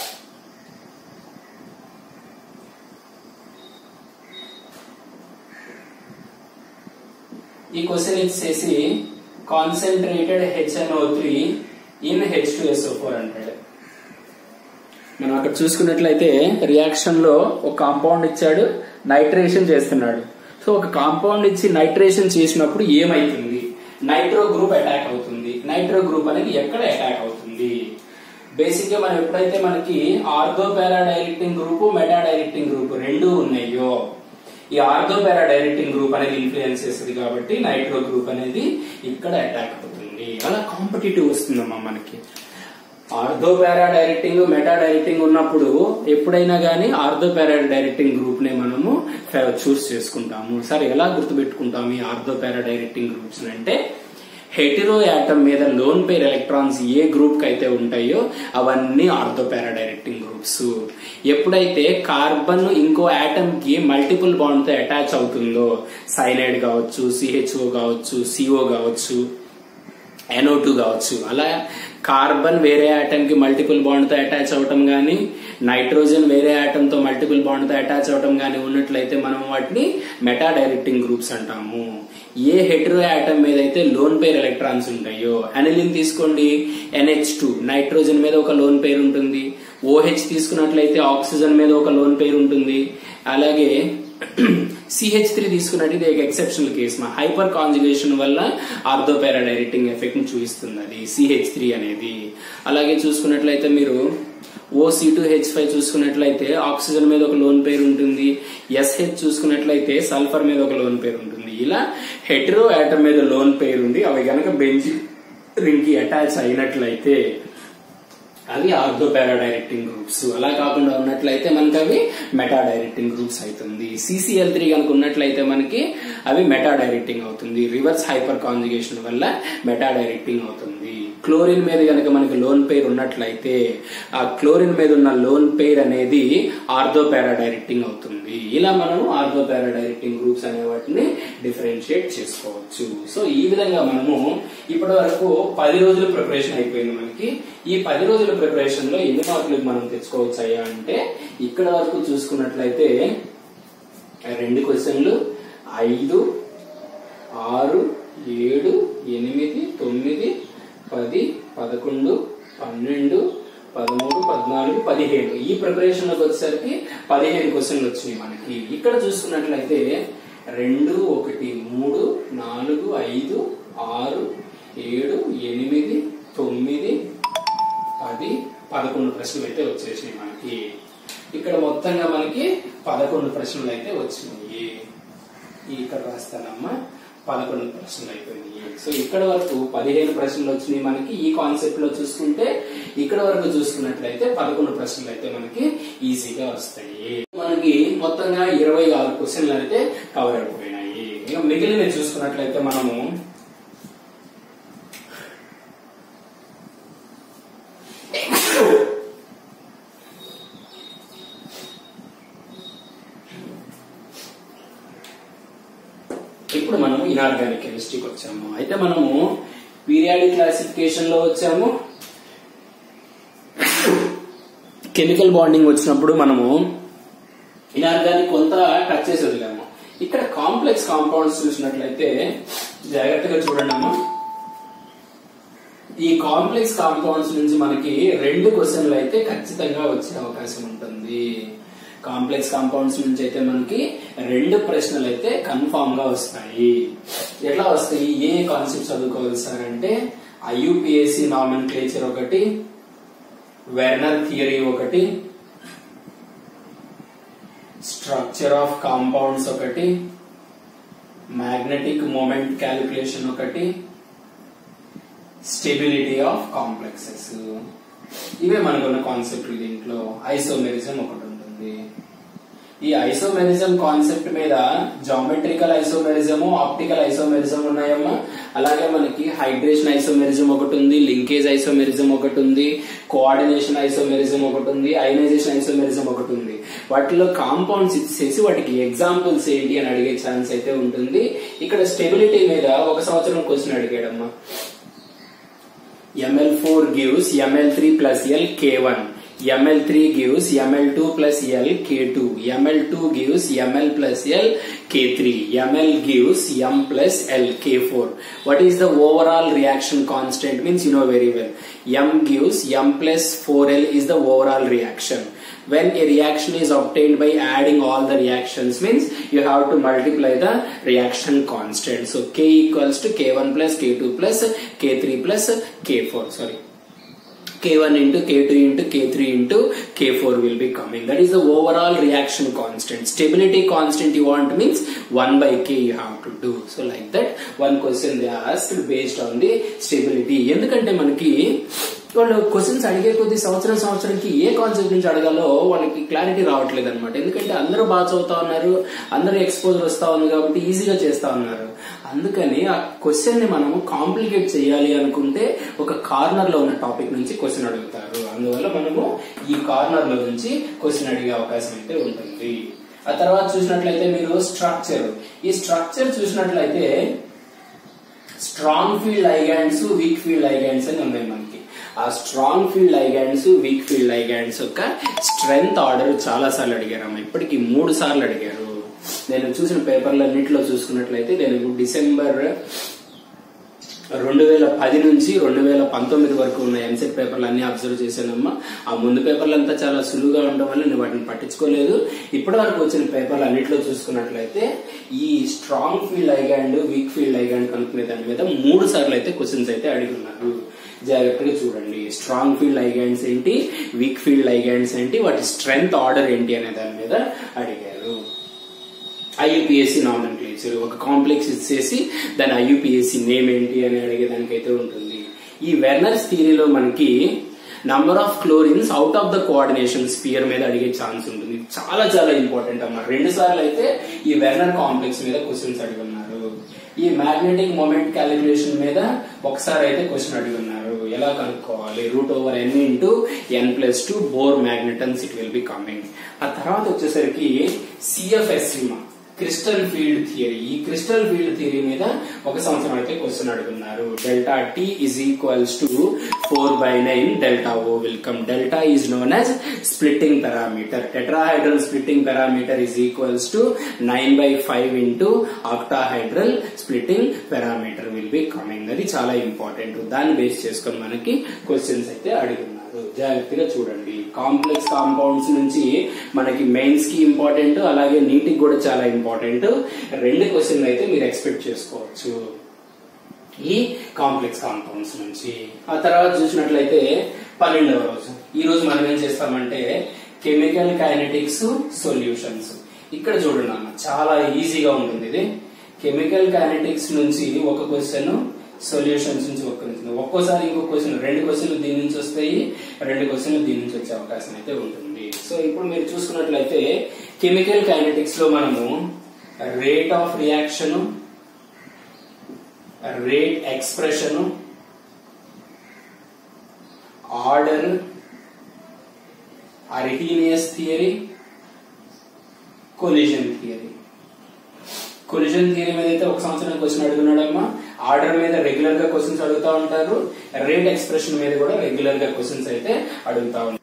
ఈ క్వశ్చన్ ఇచ్చేసి concentrated HNO three in H two SO four అంటాడు మనం అక్కడ చూసుకున్నట్లయితే రియాక్షన్ లో ఒక కాంపౌండ్ ఇచ్చాడు నైట్రేషన్ చేస్తున్నాడు సో ఒక కాంపౌండ్ ఇచ్చి నైట్రేషన్ చేసినప్పుడు ఏమైతుంది నైట్రో గ్రూప్ అటాక్ అవుతుంది నైట్రో గ్రూప్ అనేది ఎక్కడ అటాక్ అవుతుంది బేసిక్ గా మనం ఎప్పుడైతే మనకి ortho para directing group meta directing group రెండు ఉన్నాయో ఈ ఆర్థో పారా డైరెక్టింగ్ గ్రూప్ అనేది ఇన్ఫ్లుయెన్స్ చేస్తుంది కాబట్టి నైట్రో గ్రూప్ అనేది ఇక్కడ అటాక్ అవుతుంది అలా కాంపిటేటివ్ వస్తుందమ్మా మనకి ortho para directing meta directing ఉన్నప్పుడు ఎప్పుడైనా గానీ ఆర్థో పారా డైరెక్టింగ్ గ్రూప్ నే మనము చూస్ చేసుకుంటాము సరే ఎలా గుర్తుపెట్టుకుంటాము ఈ ఆర్థో పారా డైరెక్టింగ్ గ్రూప్స్ అంటే హెటిరో యాటమ్ మీద లోన్ పేర్ ఎలక్ట్రాన్స్ ఏ గ్రూప్ కి అయితే ఉంటాయో అవన్నీ ఆర్థో పారా డైరెక్టింగ్ గ్రూప్స్ ఎప్పుడైతే కార్బన్ ఇంకో యాటమ్ కి మల్టిపుల్ బాండ్ తో అటాచ్ అవుతుందో సైనైడ్ కావచ్చు సిహెచ్ఓ కావచ్చు సిఓ కావచ్చు ఎన్ఓ టూ కావచ్చు అలా కార్బన్ వేరే ఆటమ్ కి మల్టిపుల్ బాండ్ తో అటాచ్ అవటం గానీ నైట్రోజన్ వేరే ఆటమ్ తో మల్టిపుల్ బాండ్ తో అటాచ్ అవటం గానీ ఉన్నట్లయితే మనం వాటిని మెటా డైరెక్టింగ్ గ్రూప్స్ అంటాము ఏ హెటరో ఆటమ్ మీద అయితే లోన్ పేర్ ఎలక్ట్రాన్స్ ఉంటాయో అనిలిన్ తీసుకోండి ఎన్హెచ్ టూ నైట్రోజన్ మీద ఒక లోన్ పేర్ ఉంటుంది ఓహెచ్ తీసుకున్నట్లయితే ఆక్సిజన్ మీద ఒక లోన్ పేర్ ఉంటుంది అలాగే సిహెచ్ త్రీ తీసుకున్నట్టు ఇది ఒక ఎక్సెప్షనల్ కేస్ మా హైపర్ కాంజుగేషన్ వల్ల ఆర్థోపారా డైరెక్టింగ్ ఎఫెక్ట్ ని చూపిస్తుంది అది సిహెచ్ త్రీ అనేది అలాగే చూసుకున్నట్లయితే మీరు O C two H five చూసుకున్నట్లయితే ఆక్సిజన్ మీద ఒక లోన్ పేరు ఉంటుంది ఎస్హెచ్ చూసుకున్నట్లయితే సల్ఫర్ మీద ఒక లోన్ పేరు ఉంటుంది ఇలా హెట్రో ఆటమ్ మీద లోన్ పేరు ఉంది అవి గనక బెంజ్ రింగ్ కి అటాచ్ అయినట్లయితే అవి ఆర్థోపారా డైరెక్టింగ్ గ్రూప్స్ అలా కాకుండా ఉన్నట్లయితే మనకి అవి మెటా డైరెక్టింగ్ గ్రూప్స్ అవుతుంది సిసిఎల్ త్రీ కనుక ఉన్నట్లయితే మనకి అవి మెటా డైరెక్టింగ్ అవుతుంది రివర్స్ హైపర్ కాంజుగేషన్ వల్ల మెటా డైరెక్టింగ్ అవుతుంది క్లోరిన్ మీద కనుక మనకి లోన్ పేర్ ఉన్నట్లయితే ఆ క్లోరిన్ మీద ఉన్న లోన్ పేర్ అనేది ఆర్థోపారా డైరెక్టింగ్ అవుతుంది ఇలా మనం ఆర్థోపారా డైరెక్టింగ్ గ్రూప్స్ అనే వాటిని డిఫరెన్షియేట్ చేసుకోవచ్చు సో ఈ విధంగా మనము ఇప్పటి వరకు పది రోజుల ప్రిపరేషన్ అయిపోయింది మనకి ఈ పది రోజుల ప్రిపరేషన్ లో ఎన్ని మార్కులు మనం తెచ్చుకోవచ్చు అయ్యా అంటే ఇక్కడ వరకు చూసుకున్నట్లయితే రెండు క్వశ్చన్లు ఐదు ఆరు ఏడు ఎనిమిది తొమ్మిది పది పదకొండు పన్నెండు పదమూడు పద్నాలుగు పదిహేను ఈ ప్రిపరేషన్ లోకి వచ్చేసరికి పదిహేను క్వశ్చన్లు వచ్చినాయి మనకి ఇక్కడ చూసుకున్నట్లయితే రెండు ఒకటి మూడు నాలుగు ఐదు ఆరు ఏడు ఎనిమిది తొమ్మిది పది పదకొండు ప్రశ్నలు అయితే వచ్చేసినాయి మనకి ఇక్కడ మొత్తంగా మనకి పదకొండు ప్రశ్నలు అయితే వచ్చినాయి ఇక్కడ రాస్తానమ్మా పదకొండు ప్రశ్నలు అయిపోయినాయి సో ఇక్కడ వరకు పదిహేను ప్రశ్నలు వచ్చినాయి మనకి ఈ కాన్సెప్ట్ లో చూసుకుంటే ఇక్కడ వరకు చూసుకున్నట్లయితే పదకొండు ప్రశ్నలు అయితే మనకి ఈజీగా వస్తాయి మనకి మొత్తంగా ఇరవై ఆరు క్వశ్చన్లు అయితే కవర్ అయిపోయినాయి ఇక మిగిలిన చూసుకున్నట్లయితే మనము ఇప్పుడు మనం ఇనార్గానిక్ కెమిస్ట్రీకి వచ్చాము అయితే మనము పీరియాడిక్ క్లాసిఫికేషన్ లో వచ్చాము కెమికల్ బాండింగ్ వచ్చినప్పుడు మనము ఇనార్గానిక్ కొంత టచ్ చేసి వదిలాము ఇక్కడ కాంప్లెక్స్ కాంపౌండ్స్ చూసినట్లయితే జాగ్రత్తగా చూడండి అమ్మా ఈ కాంప్లెక్స్ కాంపౌండ్స్ నుంచి మనకి రెండు క్వశ్చన్లు అయితే ఖచ్చితంగా వచ్చే అవకాశం ఉంటుంది కాంప్లెక్స్ కాంపౌండ్స్ నుంచి అయితే మనకి రెండు ప్రశ్నలు అయితే కన్ఫామ్ గా వస్తాయి ఎట్లా వస్తాయి ఏ కాన్సెప్ట్ చదువుకోవాలి సార్ అంటే ఐయుపిఎస్సి నామన్ క్లేచర్ ఒకటి వెర్నర్ థియరీ ఒకటి స్ట్రక్చర్ ఆఫ్ కాంపౌండ్స్ ఒకటి మ్యాగ్నెటిక్ మూమెంట్ క్యాలిక్యులేషన్ ఒకటి స్టెబిలిటీ ఆఫ్ కాంప్లెక్సెస్ ఇవే మనకున్న కాన్సెప్ట్ దీంట్లో ఐసోమెరిజం ఒకటి ఉంటుంది ఈ ఐసోమెరిజం కాన్సెప్ట్ మీద జామెట్రికల్ ఐసోమెరిజం ఆప్టికల్ ఐసోమెరిజం ఉన్నాయమ్మా అలాగే మనకి హైడ్రేషన్ ఐసోమెరిజం ఒకటి ఉంది లింకేజ్ ఐసోమెరిజం ఒకటి ఉంది కోఆర్డినేషన్ ఐసోమెరిజం ఒకటి ఉంది అయనైజేషన్ ఐసోమెరిజం ఒకటి ఉంది వాటిలో కాంపౌండ్స్ ఇచ్చేసి వాటికి ఎగ్జాంపుల్స్ ఏంటి అని అడిగే ఛాన్స్ అయితే ఉంటుంది ఇక్కడ స్టెబిలిటీ మీద ఒక సంవత్సరం క్వశ్చన్ అడిగాడమ్మా ml4 gives ml3 plus l k1 ml3 gives ml2 plus l k2 ml2 gives ml plus l k3 ml gives m plus l k4 what is the overall reaction constant means you know very well m gives m plus 4l is the overall reaction when a reaction is obtained by adding all the reactions means you have to multiply the reaction constant so k equals to k1 plus k2 plus k3 plus k4 sorry k1 into k2 into k3 into k4 will be coming that is the overall reaction constant stability constant you want means 1 by k you have to do so like that one question they asked based on the stability ఎందుకంటే మనకి వాళ్ళు questions అడిగే కొద్ది సంవత్సరం సంవత్సరంకి ఏ concept నుంచి అడగాలో వాళ్ళకి clarity రావట్లేదు అనమాట ఎందుకంటే అందరూ బాగా చదువుతా ఉన్నారు అందరూ ఎక్స్పోజర్ వస్తా ఉంది కాబట్టి ఈజీగా చేస్తా ఉన్నారు అందుకని ఆ క్వశ్చన్ ని మనము కాంప్లికేట్ చేయాలి అనుకుంటే ఒక కార్నర్ లో ఉన్న టాపిక్ నుంచి క్వశ్చన్ అడుగుతారు అందువల్ల మనము ఈ కార్నర్ లో నుంచి క్వశ్చన్ అడిగే అవకాశం అయితే ఉంటుంది ఆ తర్వాత చూసినట్లయితే మీరు స్ట్రక్చర్ ఈ స్ట్రక్చర్ చూసినట్లయితే strong field ligands weak field ligands అని ఉన్నాయి మనకి ఆ strong field ligands weak field ligands యొక్క స్ట్రెంగ్త్ ఆర్డర్ చాలా సార్లు అడిగారమ్మ ఇప్పటికి మూడు సార్లు అడిగారు నేను చూసిన పేపర్లన్నింటిలో చూసుకున్నట్లయితే నేను డిసెంబర్ రెండు వేల పది నుంచి రెండు వేల పంతొమ్మిది వరకు ఉన్న ఎంసెట్ పేపర్లు అన్ని అబ్జర్వ్ చేశానమ్మా ఆ ముందు పేపర్లు అంతా చాలా సులువుగా ఉండడం వల్ల నేను వాటిని పట్టించుకోలేదు ఇప్పటి వరకు వచ్చిన పేపర్లు అన్నింటిలో చూసుకున్నట్లయితే ఈ strong field ligand weak field ligand కనుక్కునే దాని మీద మూడు సార్లు అయితే క్వశ్చన్స్ అయితే అడిగి ఉన్నారు జాగ్రత్తగా చూడండి స్ట్రాంగ్ ఫీల్డ్ ఐగాండ్స్ ఏంటి వీక్ ఫీల్డ్ ఐగాండ్స్ ఏంటి వాటి స్ట్రెంగ్త్ ఆర్డర్ ఏంటి అనే దాని మీద అడిగారు ఐయుపిఎస్సి నామినిక్లేచర్ ఒక కాంప్లెక్స్ ఇచ్చేసి దాని ఐయుపిఎస్సి నేమ్ ఏంటి అని అడిగేదానికైతే ఉంటుంది ఈ వెర్నర్స్ థియరీలో మనకి number of chlorines out of the coordination sphere మీద అడిగే ఛాన్స్ ఉంటుంది చాలా చాలా ఇంపార్టెంట్ అమ్మా రెండు సార్లు అయితే ఈ వెర్నర్ కాంప్లెక్స్ మీద క్వశ్చన్స్ అడిగి ఉన్నారు ఈ మ్యాగ్నెటిక్ మూమెంట్ క్యాలిక్యులేషన్ మీద ఒకసారి అయితే క్వశ్చన్ అడిగి ఉన్నారు ఎలా కనుక్కోవాలి root over n into n plus two Bohr magnetons it will be coming ఆ తర్వాత వచ్చేసరికి సిఎఫ్ఎస్సిమా క్రిస్టల్ ఫీల్డ్ థియరీ ఈ క్రిస్టల్ ఫీల్డ్ థియరీ మీద ఒక సంవత్సరం అయితే క్వశ్చన్ అడుగున్నారు delta t is equals to four by nine delta o welcome delta is known as splitting parameter tetrahedral splitting parameter is equals to nine by five into octahedral splitting parameter will be coming అది చాలా important దాన్ని base చేసుకొని మనకి questions అయితే అడుగున్నారు జాగ్రత్తగా చూడండి complex compounds నుంచి మనకి మెయిన్స్ కి ఇంపార్టెంట్ అలాగే నీటికి కూడా చాలా ఇంపార్టెంట్ రెండు క్వశ్చన్లు అయితే మీరు ఎక్స్పెక్ట్ చేసుకోవచ్చు ఈ కాంప్లెక్స్ కాంపౌండ్స్ నుంచి ఆ తర్వాత చూసినట్లయితే పన్నెండవ రోజు ఈ రోజు మనం ఏం చేస్తామంటే కెమికల్ కైనెటిక్స్ సొల్యూషన్స్ ఇక్కడ చూడండి అన్న చాలా ఈజీగా ఉంటుంది ఇది కెమికల్ కైనెటిక్స్ నుంచి ఒక క్వశ్చన్ సొల్యూషన్స్ నుంచి ఒక క్వశ్చన్ ఒక్కోసారి ఇంకో క్వశ్చన్ రెండు క్వశ్చన్లు దీని నుంచి వస్తాయి రెండు క్వశ్చన్లు దీని నుంచి వచ్చే అవకాశం అయితే ఉంటుంది సో ఇప్పుడు మీరు చూసుకున్నట్లయితే కెమికల్ కైనెటిక్స్ లో మనము rate of reaction rate expression order Arrhenius theory collision theory collision theory మీద అయితే ఒక సంవత్సరం క్వశ్చన్ అడుగున్నాడమ్మా ఆర్డర్ మీద రెగ్యులర్ గా క్వశ్చన్స్ అడుగుతా ఉంటారు రేట్ ఎక్స్ప్రెషన్ మీద కూడా రెగ్యులర్ గా క్వశ్చన్స్ అయితే అడుగుతా ఉంటారు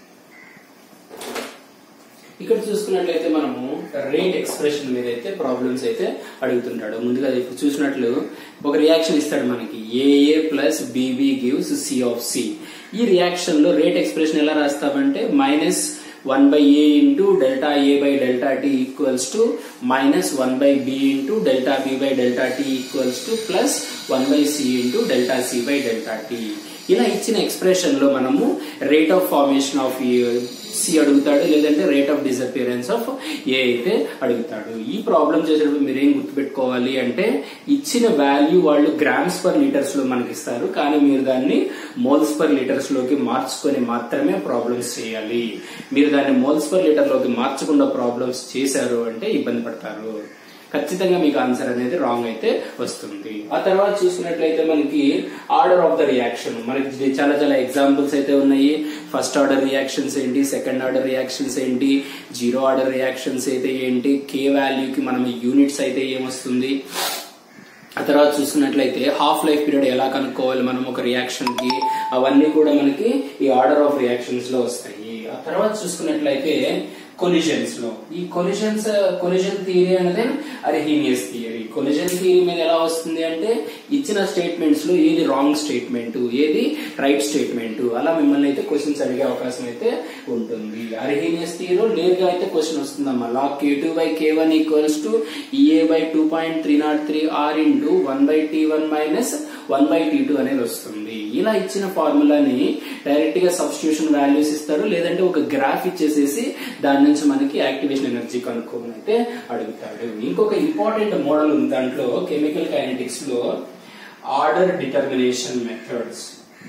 ఇక్కడ చూసుకున్నట్లయితే మనము రేట్ ఎక్స్ప్రెషన్ మీద అయితే ప్రాబ్లమ్స్ అయితే అడుగుతుంటాడు ముందుగా ఇప్పుడు చూసినట్లు ఒక రియాక్షన్ ఇస్తాడు మనకి a A plus b B gives c of C ఈ రియాక్షన్ లో రేట్ ఎక్స్ప్రెషన్ ఎలా రాస్తామంటే minus one by a into delta A by delta t equals to minus one by b into delta B by delta t equals to plus one by c into delta C by delta t ఇలా ఇచ్చిన expression లో మనము rate of formation of C అడుగుతాడు లేదంటే rate of disappearance of A అయితే అడుగుతాడు ఈ problem చేసేటప్పుడు మీరు ఏం గుర్తుపెట్టుకోవాలి అంటే ఇచ్చిన వాల్యూ వాళ్ళు గ్రామ్స్ పర్ లీటర్స్ లో మనకి ఇస్తారు కానీ మీరు దాన్ని మోల్స్ పర్ లీటర్స్ లోకి మార్చుకొని మాత్రమే ప్రాబ్లమ్స్ చేయాలి మీరు దాన్ని మోల్స్ పర్ లీటర్ లోకి మార్చకుండా ప్రాబ్లమ్స్ చేశారు అంటే ఇబ్బంది పడతారు ఖచ్చితంగా మీకు ఆన్సర్ అనేది రాంగ్ అయితే వస్తుంది ఆ తర్వాత చూసుకున్నట్లయితే మనకి ఆర్డర్ ఆఫ్ ద రియాక్షన్ మనకి చాలా చాలా ఎగ్జాంపుల్స్ అయితే ఉన్నాయి ఫస్ట్ ఆర్డర్ రియాక్షన్స్ ఏంటి సెకండ్ ఆర్డర్ రియాక్షన్స్ ఏంటి జీరో ఆర్డర్ రియాక్షన్స్ అయితే ఏంటి కే వాల్యూకి మనం యూనిట్స్ అయితే ఏమొస్తుంది ఆ తర్వాత చూసుకున్నట్లయితే హాఫ్ లైఫ్ పీరియడ్ ఎలా కనుక్కోవాలి మనం ఒక రియాక్షన్ కి అవన్నీ కూడా మనకి ఈ ఆర్డర్ ఆఫ్ రియాక్షన్స్ లో వస్తాయి ఆ తర్వాత చూసుకున్నట్లయితే కొలిజన్స్ లో ఈ కొలిజన్స్ కొలిజన్ థియరీ అనేది అర్హీనియస్ థియరీ కొలిజన్ థియరీ మీద ఎలా వస్తుంది అంటే ఇచ్చిన స్టేట్మెంట్స్ లో ఏది రాంగ్ స్టేట్మెంట్ ఏది రైట్ స్టేట్మెంట్ అలా మిమ్మల్ని అయితే క్వశ్చన్స్ అడిగే అవకాశం అయితే ఉంటుంది అర్హీనియస్ థియరీలో నేరుగా అయితే క్వశ్చన్ వస్తుందమ్మా log k two by k one equals to E a by two point three naught three R into one by T one minus one by T two అనేది వస్తుంది ఇలా ఇచ్చిన ఫార్ములాని డైరెక్ట్ గా సబ్స్టిట్యూషన్ వాల్యూస్ ఇస్తారు లేదంటే ఒక గ్రాఫ్ ఇచ్చేసేసి దాని నుంచి మనకి యాక్టివేషన్ ఎనర్జీ కనుక్కోమని అయితే అడుగుతాడు ఇంకొక ఇంపార్టెంట్ మోడల్ ఉంది దాంట్లో కెమికల్ కైనెటిక్స్ లో order determination methods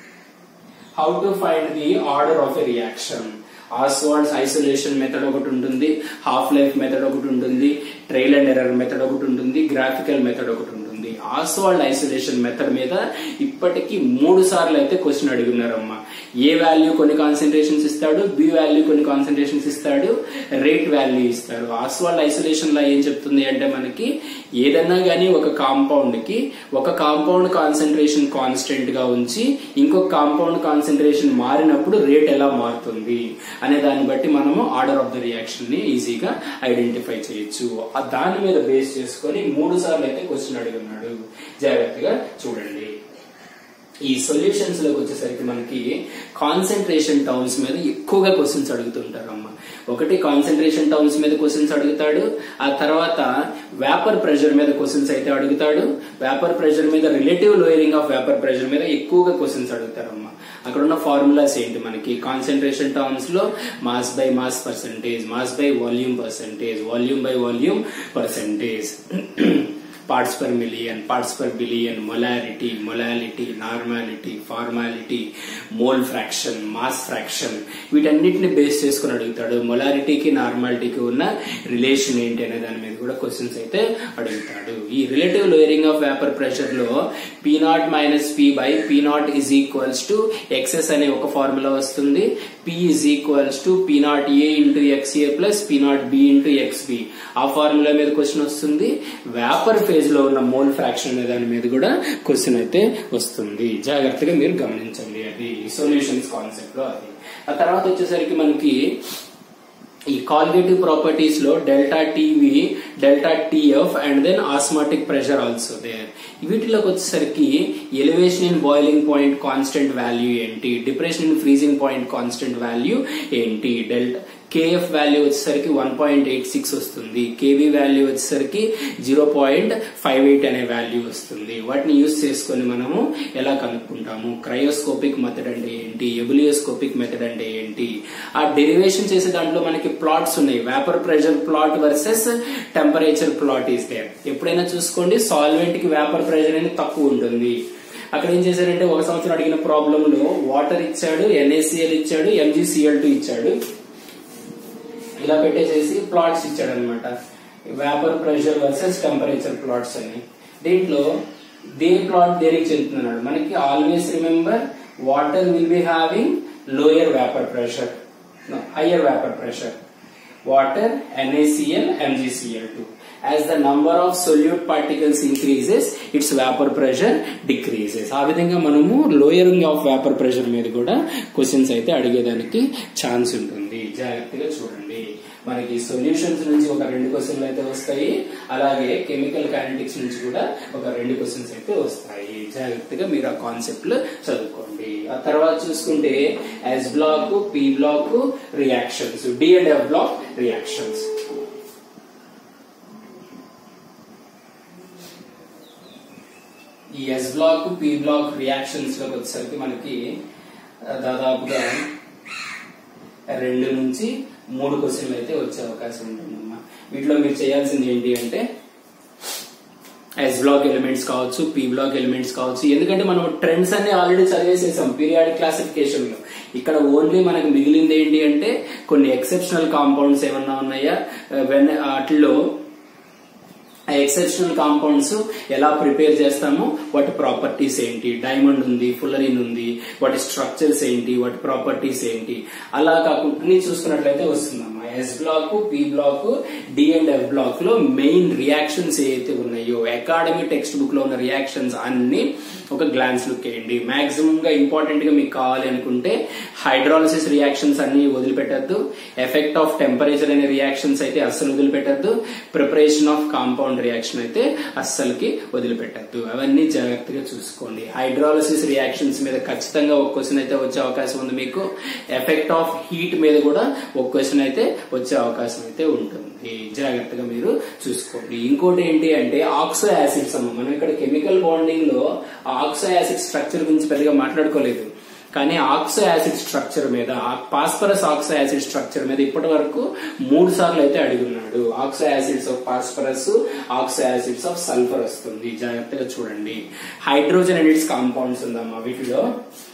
how to find the order of a reaction Ostwald's isolation method ఒకటి ఉంటుంది హాఫ్ లైఫ్ మెథడ్ ఒకటి ఉంటుంది ట్రైల్ అండ్ ఎర్రర్ మెథడ్ ఒకటి ఉంటుంది గ్రాఫికల్ మెథడ్ ఒకటి ఉంటుంది ఆస్వాల్డ్ ఐసోలేషన్ మెథడ్ మీద ఇప్పటికీ మూడు సార్లు అయితే క్వశ్చన్ అడిగినారమ్మా ఏ వాల్యూ కొన్ని కాన్సన్ట్రేషన్స్ ఇస్తాడు బి వాల్యూ కొన్ని కాన్సన్ట్రేషన్స్ ఇస్తాడు రేట్ వాల్యూ ఇస్తాడు ఆస్వాల్డ్ ఐసోలేషన్ లో ఏం చెప్తుంది అంటే మనకి ఏదన్నా గానీ ఒక కాంపౌండ్ కి ఒక కాంపౌండ్ కాన్సన్ట్రేషన్ కాన్స్టెంట్ గా ఉంచి ఇంకొక కాంపౌండ్ కాన్సన్ట్రేషన్ మారినప్పుడు రేట్ ఎలా మారుతుంది అనే దాన్ని బట్టి మనము ఆర్డర్ ఆఫ్ ద రియాక్షన్ ని ఈజీగా ఐడెంటిఫై చేయొచ్చు ఆ దాని మీద బేస్ చేసుకొని మూడు సార్లు అయితే క్వశ్చన్ అడుగున్నాడు జాగ్రత్తగా చూడండి ఈ సొల్యూషన్స్ లోకి వచ్చేసరికి మనకి కాన్సన్ట్రేషన్ టౌన్స్ మీద ఎక్కువగా క్వశ్చన్స్ అడుగుతుంటారు అమ్మ ఒకటి కాన్సన్ట్రేషన్ టౌన్స్ మీద క్వశ్చన్స్ అడుగుతాడు ఆ తర్వాత వేపర్ ప్రెషర్ మీద క్వశ్చన్స్ అయితే అడుగుతాడు వేపర్ ప్రెషర్ మీద relative lowering of vapour pressure మీద ఎక్కువగా క్వశ్చన్స్ అడుగుతారమ్మా అక్కడ ఉన్న ఫార్ములాస్ ఏంటి మనకి కాన్సన్ట్రేషన్ టర్మ్స్ లో mass by mass percentage mass by volume percentage volume by volume percentage parts per million parts per billion molarity molality normality formality mole fraction mass fraction వీటన్నిటిని base చేసుకుని అడుగుతాడు మొలారిటీకి నార్మాలిటీకి ఉన్న రిలేషన్ ఏంటి అనే దాని మీద కూడా క్వశ్చన్స్ అయితే అడుగుతాడు ఈ relative lowering of vapour pressure లో P naught minus P by P naught is equals to x s అనే ఒక ఫార్ములా వస్తుంది P is equals to P naught A into x A plus P naught B into x B ఆ formula మీద question వస్తుంది vapour phase లో ఉన్న mole fraction అనే దాని మీద కూడా క్వశ్చన్ అయితే వస్తుంది జాగ్రత్తగా మీరు గమనించండి అది సొల్యూషన్స్ కాన్సెప్ట్ లో అది ఆ తర్వాత వచ్చేసరికి మనకి ఈ కాల్గేటివ్ ప్రాపర్టీస్ లో delta T b delta T f and then osmotic pressure also there వీటిలోకి వచ్చేసరికి elevation in boiling point constant value ఏంటి depression in freezing point constant value ఏంటి డెల్టా కేఎఫ్ వాల్యూ వచ్చేసరికి వన్ పాయింట్ ఎయిట్ సిక్స్ వస్తుంది K b value వచ్చేసరికి zero point five eight అనే వాల్యూ వస్తుంది వాటిని యూజ్ చేసుకొని మనము ఎలా కనుక్కుంటాము క్రయోస్కోపిక్ మెథడ్ అంటే ఏంటి ఎబులియోస్కోపిక్ మెథడ్ అంటే ఏంటి ఆ డెరివేషన్ చేసే దాంట్లో మనకి ప్లాట్స్ ఉన్నాయి vapour pressure plot versus temperature plot is there ఎప్పుడైనా చూసుకోండి సాల్వెంట్ కి వేపర్ ప్రెషర్ అనేది తక్కువ ఉంటుంది అక్కడ ఏం చేశారంటే ఒక సంవత్సరం అడిగిన ప్రాబ్లమ్ లో వాటర్ ఇచ్చాడు ఎన్ఏసిఎల్ ఇచ్చాడు ఎంజీసీఎల్ టూ ఇచ్చాడు ఇలా పెట్టేసేసి ప్లాట్స్ ఇచ్చాడు అనమాట vapour pressure versus temperature plots అని దీంట్లో దేని ప్లాట్ దేనికి చెందుతున్నాడు మనకి always remember water will be having lower vapour pressure higher vapour pressure water NaCl MgCl2 as the number of solute particles increases its vapor pressure decreases ఆ విధంగా మనము lowering of vapour pressure మీద కూడా questions అయితే అడిగేదానికి chance ఉంటుంది జాగ్రత్తగా చూడండి మనకి సొల్యూషన్స్ నుంచి ఒక రెండు క్వశ్చన్లు అయితే వస్తాయి అలాగే కెమికల్ కైనటిక్స్ నుంచి కూడా ఒక రెండు క్వశ్చన్స్ అయితే వస్తాయి జాగ్రత్తగా మీరు ఆ కాన్సెప్ట్లు చదువుకోండి ఆ తర్వాత చూసుకుంటే s block P block reactions d and F block reactions ఈ s block P block reactions లోకి వచ్చేసరికి మనకి దాదాపుగా రెండు నుంచి మూడు క్వశ్చన్లు అయితే వచ్చే అవకాశం ఉంటుందమ్మా వీటిలో మీరు చేయాల్సింది ఏంటి అంటే ఎస్ బ్లాక్ ఎలిమెంట్స్ కావచ్చు పి బ్లాక్ ఎలిమెంట్స్ కావచ్చు ఎందుకంటే మనం ట్రెండ్స్ అన్ని ఆల్రెడీ చదివేసేసాం పీరియాడిక్ క్లాసిఫికేషన్ లో ఇక్కడ ఓన్లీ మనకు మిగిలింది ఏంటి అంటే కొన్ని ఎక్సెప్షనల్ కాంపౌండ్స్ ఏమన్నా ఉన్నాయా వెన్ వాటిలో ఆ ఎక్సెప్షనల్ కాంపౌండ్స్ ఎలా ప్రిపేర్ చేస్తామో వాటి ప్రాపర్టీస్ ఏంటి డైమండ్ ఉంది ఫుల్లరిన్ ఉంది వాటి స్ట్రక్చర్స్ ఏంటి వాటి ప్రాపర్టీస్ ఏంటి అలా కాకుండా అన్ని చూసుకున్నట్లయితే వస్తుందమ్మా S block P block D and F block లో మెయిన్ రియాక్షన్స్ ఏవైతే ఉన్నాయో అకాడమీ టెక్స్ట్ బుక్ లో ఉన్న రియాక్షన్స్ అన్ని ఒక గ్లాన్స్ లుక్ వేయండి మాక్సిమం గా ఇంపార్టెంట్ గా మీకు కావాలి అనుకుంటే హైడ్రాలసిస్ రియాక్షన్స్ అన్ని వదిలిపెట్టద్దు ఎఫెక్ట్ ఆఫ్ టెంపరేచర్ అనే రియాక్షన్స్ అయితే అస్సలు వదిలిపెట్టద్దు ప్రిపరేషన్ ఆఫ్ కాంపౌండ్ రియాక్షన్ అయితే అస్సలకి వదిలిపెట్టద్దు అవన్నీ జాగ్రత్తగా చూసుకోండి హైడ్రాలసిస్ రియాక్షన్స్ మీద ఖచ్చితంగా ఒక క్వశ్చన్ అయితే వచ్చే అవకాశం ఉంది మీకు ఎఫెక్ట్ ఆఫ్ హీట్ మీద కూడా ఒక క్వశ్చన్ అయితే వచ్చే అవకాశం అయితే ఉంటుంది జాగ్రత్తగా మీరు చూసుకోండి ఇంకోటి ఏంటి అంటే ఆక్సో యాసిడ్స్ అమ్మ మనం ఇక్కడ కెమికల్ బాండింగ్ లో ఆక్సో యాసిడ్ స్ట్రక్చర్ గురించి పెద్దగా మాట్లాడుకోలేదు కానీ ఆక్సో యాసిడ్ స్ట్రక్చర్ మీద పాస్పరస్ ఆక్సో యాసిడ్ స్ట్రక్చర్ మీద ఇప్పటి వరకు మూడు సార్లు అయితే అడుగున్నాడు oxo acids of phosphorus oxo acids of sulphur వస్తుంది జాగ్రత్తగా చూడండి హైడ్రోజన్ అండ్ ఇట్స్ కాంపౌండ్స్ ఉందమ్మా వీటిలో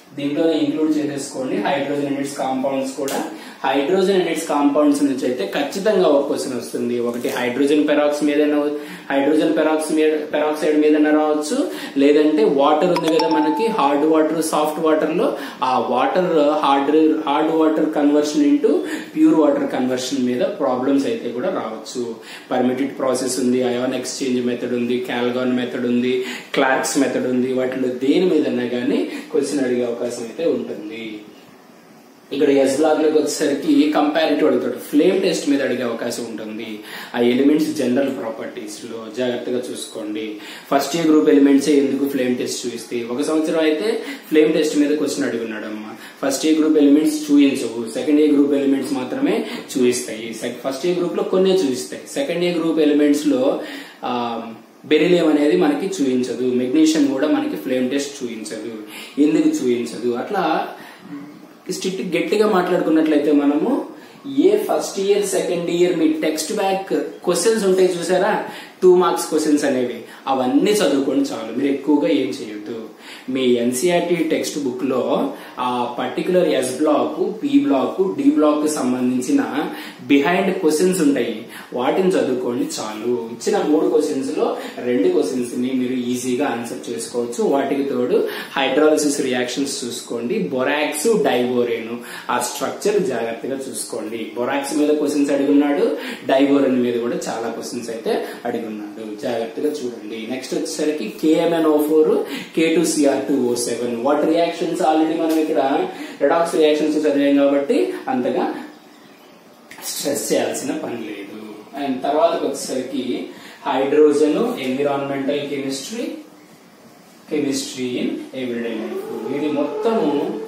దీంట్లోనే ఇంక్లూడ్ చేసేసుకోండి హైడ్రోజన్ యూనిట్స్ కాంపౌండ్స్ కూడా హైడ్రోజన్ యూనిట్స్ కాంపౌండ్స్ నుంచి అయితే ఖచ్చితంగా ఒక క్వశ్చన్ వస్తుంది ఒకటి హైడ్రోజన్ పెరాక్స్ మీద హైడ్రోజన్ పెరాక్స్ మీద పెరాక్సైడ్ మీద రావచ్చు లేదంటే వాటర్ ఉంది కదా మనకి హార్డ్ వాటర్ సాఫ్ట్ వాటర్ లో ఆ water hard hard water conversion into pure water conversion మీద ప్రాబ్లమ్స్ అయితే కూడా రావచ్చు పర్మిటెడ్ ప్రాసెస్ ఉంది అయాన్ ఎక్స్చేంజ్ మెథడ్ ఉంది క్యాల్గాన్ మెథడ్ ఉంది క్లార్క్స్ మెథడ్ ఉంది వాటిలో దేని మీదన్నా కానీ క్వశ్చన్ అడిగే అవకాశం అయితే ఉంటుంది ఇక్కడ ఎస్ బ్లాక్ లోకి వచ్చేసరికి కంపారిటివ్ అడుగుతాడు ఫ్లేమ్ టెస్ట్ మీద అడిగే అవకాశం ఉంటుంది ఆ ఎలిమెంట్స్ జనరల్ ప్రాపర్టీస్ లో జాగ్రత్తగా చూసుకోండి ఫస్ట్ ఇయర్ గ్రూప్ ఎలిమెంట్స్ ఎందుకు ఫ్లేమ్ టెస్ట్ చూపిస్తాయి ఒక సంవత్సరం అయితే ఫ్లేమ్ టెస్ట్ మీద క్వశ్చన్ అడుగున్నాడు అమ్మా ఫస్ట్ ఇయర్ గ్రూప్ ఎలిమెంట్స్ చూపించవు సెకండ్ ఇయర్ గ్రూప్ ఎలిమెంట్స్ మాత్రమే చూపిస్తాయి ఫస్ట్ ఇయర్ గ్రూప్ లో కొన్నే చూపిస్తాయి సెకండ్ ఇయర్ గ్రూప్ ఎలిమెంట్స్ లో ఆ, బెరిలియం అనేది మనకి చూపించదు మెగ్నీషియం కూడా మనకి ఫ్లేమ్ టెస్ట్ చూపించదు ఎందుకు చూపించదు అట్లా స్ట్రిక్ట్ గట్టిగా మాట్లాడుకున్నట్లయితే మనము ఏ ఫస్ట్ ఇయర్ సెకండ్ ఇయర్ మీ టెక్స్ట్ బ్యాక్ క్వశ్చన్స్ ఉంటాయి చూసారా టూ మార్క్స్ క్వశ్చన్స్ అనేవి అవన్నీ చదువుకోండి చాలు మీరు ఎక్కువగా ఏం చేయొద్దు మీ ఎన్సీఆర్టీ టెక్స్ట్ బుక్ లో ఆ particular S block P block D block కి సంబంధించిన బిహైండ్ క్వశ్చన్స్ ఉంటాయి వాటిని చదువుకోండి చాలు ఇచ్చిన మూడు క్వశ్చన్స్ లో రెండు క్వశ్చన్స్ ని మీరు ఈజీగా ఆన్సర్ చేసుకోవచ్చు వాటికి తోడు హైడ్రాలసిస్ రియాక్షన్స్ చూసుకోండి బొరాక్స్ డైబోరేన్ ఆ స్ట్రక్చర్ జాగ్రత్తగా చూసుకోండి బొరాక్స్ మీద క్వశ్చన్స్ అడిగున్నాడు డైబోరెన్ మీద కూడా చాలా క్వశ్చన్స్ అయితే అడిగున్నాడు జాగ్రత్తగా చూడండి నెక్స్ట్ వచ్చేసరికి KMnO four K two Cr two O seven వాటి రియాక్షన్స్ ఆల్రెడీ మనం ఇక్కడ రెడాక్స్ రియాక్షన్స్ చదివాం కాబట్టి అంతగా స్ట్రెస్ చేయాల్సిన పని లేదు అండ్ తర్వాత వచ్చేసరికి hydrogen environmental chemistry chemistry in everyday life ఇది మొత్తము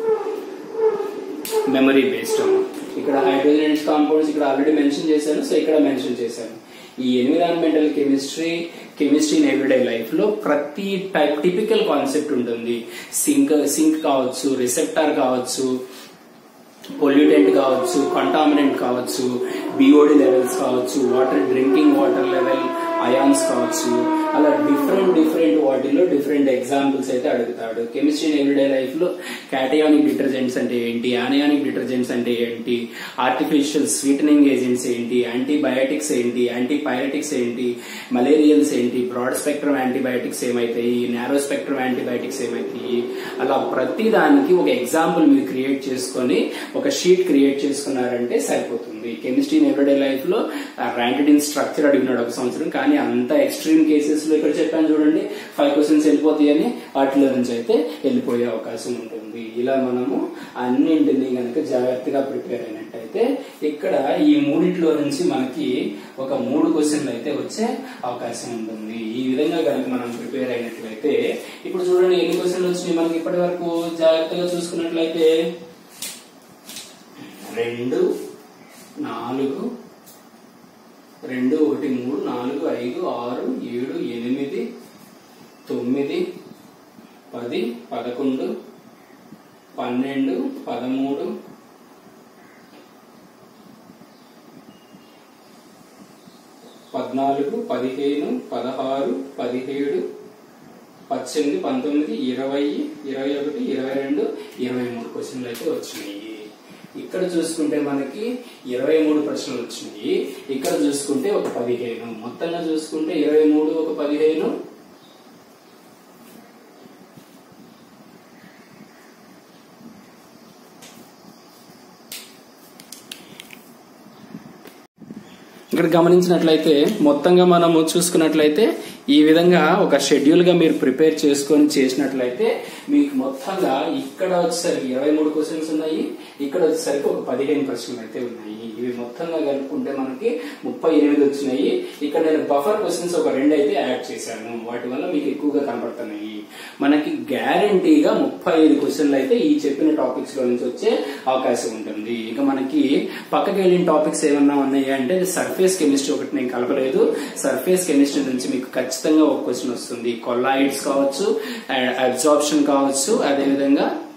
మెమరీ బేస్డ్ ఇక్కడ హైడ్రోజన్ కాంపౌండ్స్ ఇక్కడ ఆల్రెడీ మెన్షన్ చేశాను సో ఇక్కడ మెన్షన్ చేశాను ఈ environmental chemistry chemistry in everyday life లో ప్రతి టైప్ టిపికల్ కాన్సెప్ట్ ఉంటుంది సింక్ సింక్ కావచ్చు రిసెప్టార్ కావచ్చు పొల్యూటెంట్ కావచ్చు కంటామినెంట్ కావచ్చు బిఓడి లెవెల్స్ కావచ్చు water drinking water level ions కావచ్చు అలా డిఫరెంట్ డిఫరెంట్ వాటిలో డిఫరెంట్ ఎగ్జాంపుల్స్ అయితే అడుగుతాడు కెమిస్ట్రీ ఎవ్రీడే లైఫ్ లో క్యాటయానిక్ డిటర్జెంట్స్ అంటే ఏంటి ఆనయానిక్ డిటర్జెంట్స్ అంటే ఏంటి ఆర్టిఫిషియల్ స్వీటనింగ్ ఏజెంట్స్ ఏంటి యాంటీబయాటిక్స్ ఏంటి యాంటీపైరటిక్స్ ఏంటి మలేరియల్స్ ఏంటి బ్రాడ్ స్పెక్ట్రమ్ యాంటీబయాటిక్స్ ఏమైతాయి నారో స్పెక్ట్రమ్ యాంటీబయాటిక్స్ ఏమైతాయి అలా ప్రతి దానికి ఒక ఎగ్జాంపుల్ మీరు క్రియేట్ చేసుకొని ఒక షీట్ క్రియేట్ చేసుకున్నారంటే సరిపోతుంది కెమిస్ట్రీ ఎవ్రీడే లైఫ్ లో ర్యాంకెడ్ స్ట్రక్చర్ అడిగినాడు ఒక సంవత్సరం కానీ అంత ఎక్స్ట్రీమ్ కేసెస్ లో ఇక్కడ చెప్పాను చూడండి ఫైవ్ క్వశ్చన్స్ వెళ్ళిపోతాయని వాటిలో నుంచి అయితే వెళ్ళిపోయే అవకాశం ఉంటుంది ఇలా మనము అన్నింటినీ కనుక జాగ్రత్తగా ప్రిపేర్ అయినట్టయితే ఇక్కడ ఈ మూడిట్లో నుంచి మనకి ఒక మూడు క్వశ్చన్లు అయితే వచ్చే అవకాశం ఉంటుంది ఈ విధంగా కనుక మనం ప్రిపేర్ అయినట్లయితే ఇప్పుడు చూడండి ఎన్ని క్వశ్చన్లు వచ్చినాయి మనకి ఇప్పటి వరకు జాగ్రత్తగా చూసుకున్నట్లయితే రెండు నాలుగు రెండు ఒకటి మూడు నాలుగు ఐదు ఆరు ఏడు ఎనిమిది తొమ్మిది పది పదకొండు పన్నెండు పదమూడు పద్నాలుగు పదిహేను పదహారు పదిహేడు పద్దెనిమిది పంతొమ్మిది ఇరవై ఇరవై ఒకటి ఇరవై రెండు ఇరవై మూడు క్వశ్చన్లు అయితే వచ్చినాయి ఇక్కడ చూసుకుంటే మనకి ఇరవై మూడు ప్రశ్నలు వచ్చినాయి ఇక్కడ చూసుకుంటే ఒక పదిహేను మొత్తంగా చూసుకుంటే ఇరవై మూడు ఒక పదిహేను ఇక్కడ గమనించినట్లయితే మొత్తంగా మనము చూసుకున్నట్లయితే ఈ విధంగా ఒక షెడ్యూల్ గా మీరు ప్రిపేర్ చేసుకొని చేసినట్లయితే మీకు మొత్తంగా ఇక్కడ వచ్చేసరికి ఇరవై మూడు క్వశ్చన్స్ ఉన్నాయి ఇక్కడ వచ్చేసరికి ఒక పదిహేను ప్రశ్నలు అయితే ఉన్నాయి ఇవి మొత్తంగా కలుపుకుంటే మనకి ముప్పై ఎనిమిది వచ్చినాయి ఇక్కడ నేను బఫర్ క్వశ్చన్స్ ఒక రెండు అయితే యాడ్ చేశాను వాటి వల్ల మీకు ఎక్కువగా కనపడుతున్నాయి మనకి గ్యారంటీగా ముప్పై ఐదు క్వశ్చన్లు అయితే ఈ చెప్పిన టాపిక్స్ లో నుంచి వచ్చే అవకాశం ఉంటుంది ఇక మనకి పక్కకి వెళ్ళిన టాపిక్స్ ఏమన్నా ఉన్నాయి అంటే సర్ఫేస్ కెమిస్ట్రీ ఒకటి నేను కలపలేదు సర్ఫేస్ కెమిస్ట్రీ నుంచి మీకు ఖచ్చితంగా ఒక క్వశ్చన్ వస్తుంది కొల్లాయిడ్స్ కావచ్చు అబ్జార్ప్షన్ కావచ్చు అదేవిధంగా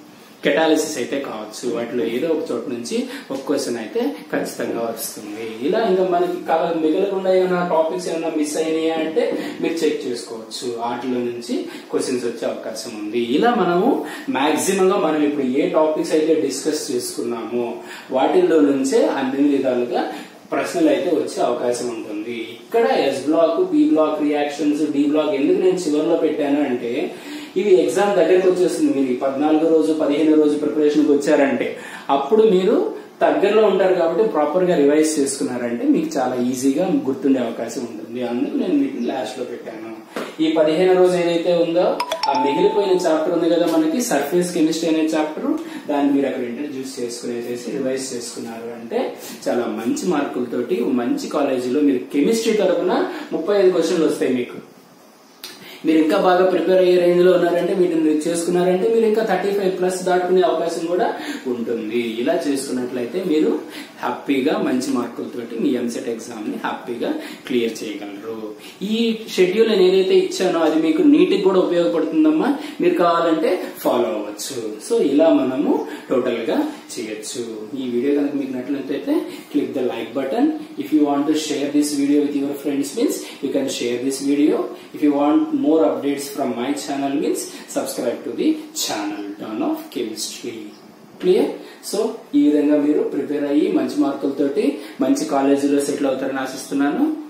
కెటాలిసిస్ అయితే కావచ్చు వాటిలో ఏదో ఒక చోట నుంచి ఒక క్వశ్చన్ అయితే ఖచ్చితంగా వస్తుంది ఇలా ఇంకా మనకి కల మిగలకుండా ఏమైనా టాపిక్స్ ఏమైనా మిస్ అయినాయి అంటే మీరు చెక్ చేసుకోవచ్చు వాటిలో నుంచి క్వశ్చన్స్ వచ్చే అవకాశం ఉంది ఇలా మనము మాక్సిమం గా మనం ఇప్పుడు ఏ టాపిక్స్ అయితే డిస్కస్ చేసుకున్నామో వాటిల్లో నుంచే అన్ని విధాలుగా ప్రశ్నలు అయితే వచ్చే అవకాశం ఉంటుంది ఇక్కడ S block P block reactions D block ఎందుకు నేను చివరిలో పెట్టాను అంటే ఇవి ఎగ్జామ్ దగ్గరకు వచ్చేస్తుంది మీరు ఈ పద్నాలుగో రోజు పదిహేను రోజు ప్రిపరేషన్కి వచ్చారంటే అప్పుడు మీరు దగ్గరలో ఉంటారు కాబట్టి ప్రాపర్ గా రివైజ్ చేసుకున్నారంటే మీకు చాలా ఈజీగా గుర్తుండే అవకాశం ఉంటుంది అందుకు నేను వీటిని లాస్ట్ లో పెట్టాను ఈ పదిహేను రోజు ఏదైతే ఉందో ఆ మిగిలిపోయిన చాప్టర్ ఉంది కదా మనకి సర్ఫేస్ కెమిస్ట్రీ అనే చాప్టర్ దాన్ని మీరు అక్కడ ఇంట్రడ్యూస్ చేసుకునేసేసి రివైజ్ చేసుకున్నారు అంటే చాలా మంచి మార్కులతోటి మంచి కాలేజీలో మీరు కెమిస్ట్రీ తరపున ముప్పై ఐదు క్వశ్చన్లు వస్తాయి మీకు మీరు ఇంకా బాగా ప్రిపేర్ అయ్యే రేంజ్ లో ఉన్నారంటే వీటిని మీరు చేసుకున్నారంటే మీరు ఇంకా థర్టీ ఫైవ్ ప్లస్ దాటుకునే అవకాశం కూడా ఉంటుంది ఇలా చేసుకున్నట్లయితే మీరు హ్యాపీగా మంచి మార్కులతోటి మీ ఎంసెట్ ఎగ్జామ్ ని హ్యాపీగా క్లియర్ చేయగలరు ఈ షెడ్యూల్ నేను ఏదైతే ఇచ్చానో అది మీకు నీటికి కూడా ఉపయోగపడుతుందమ్మా మీరు కావాలంటే ఫాలో అవ్వచ్చు సో ఇలా మనము టోటల్ గా చేయొచ్చు ఈ వీడియో కనుక మీకు నచ్చినట్లయితే click the like button if you want to share this video with your friends means you can share this video if you want more updates from my channel means subscribe to the channel turn off chemistry clear so ఈ విధంగా మీరు prepare అయ్యి మంచి మార్కులతోటి మంచి కాలేజీలో settle అవుతారని ఆశిస్తున్నాను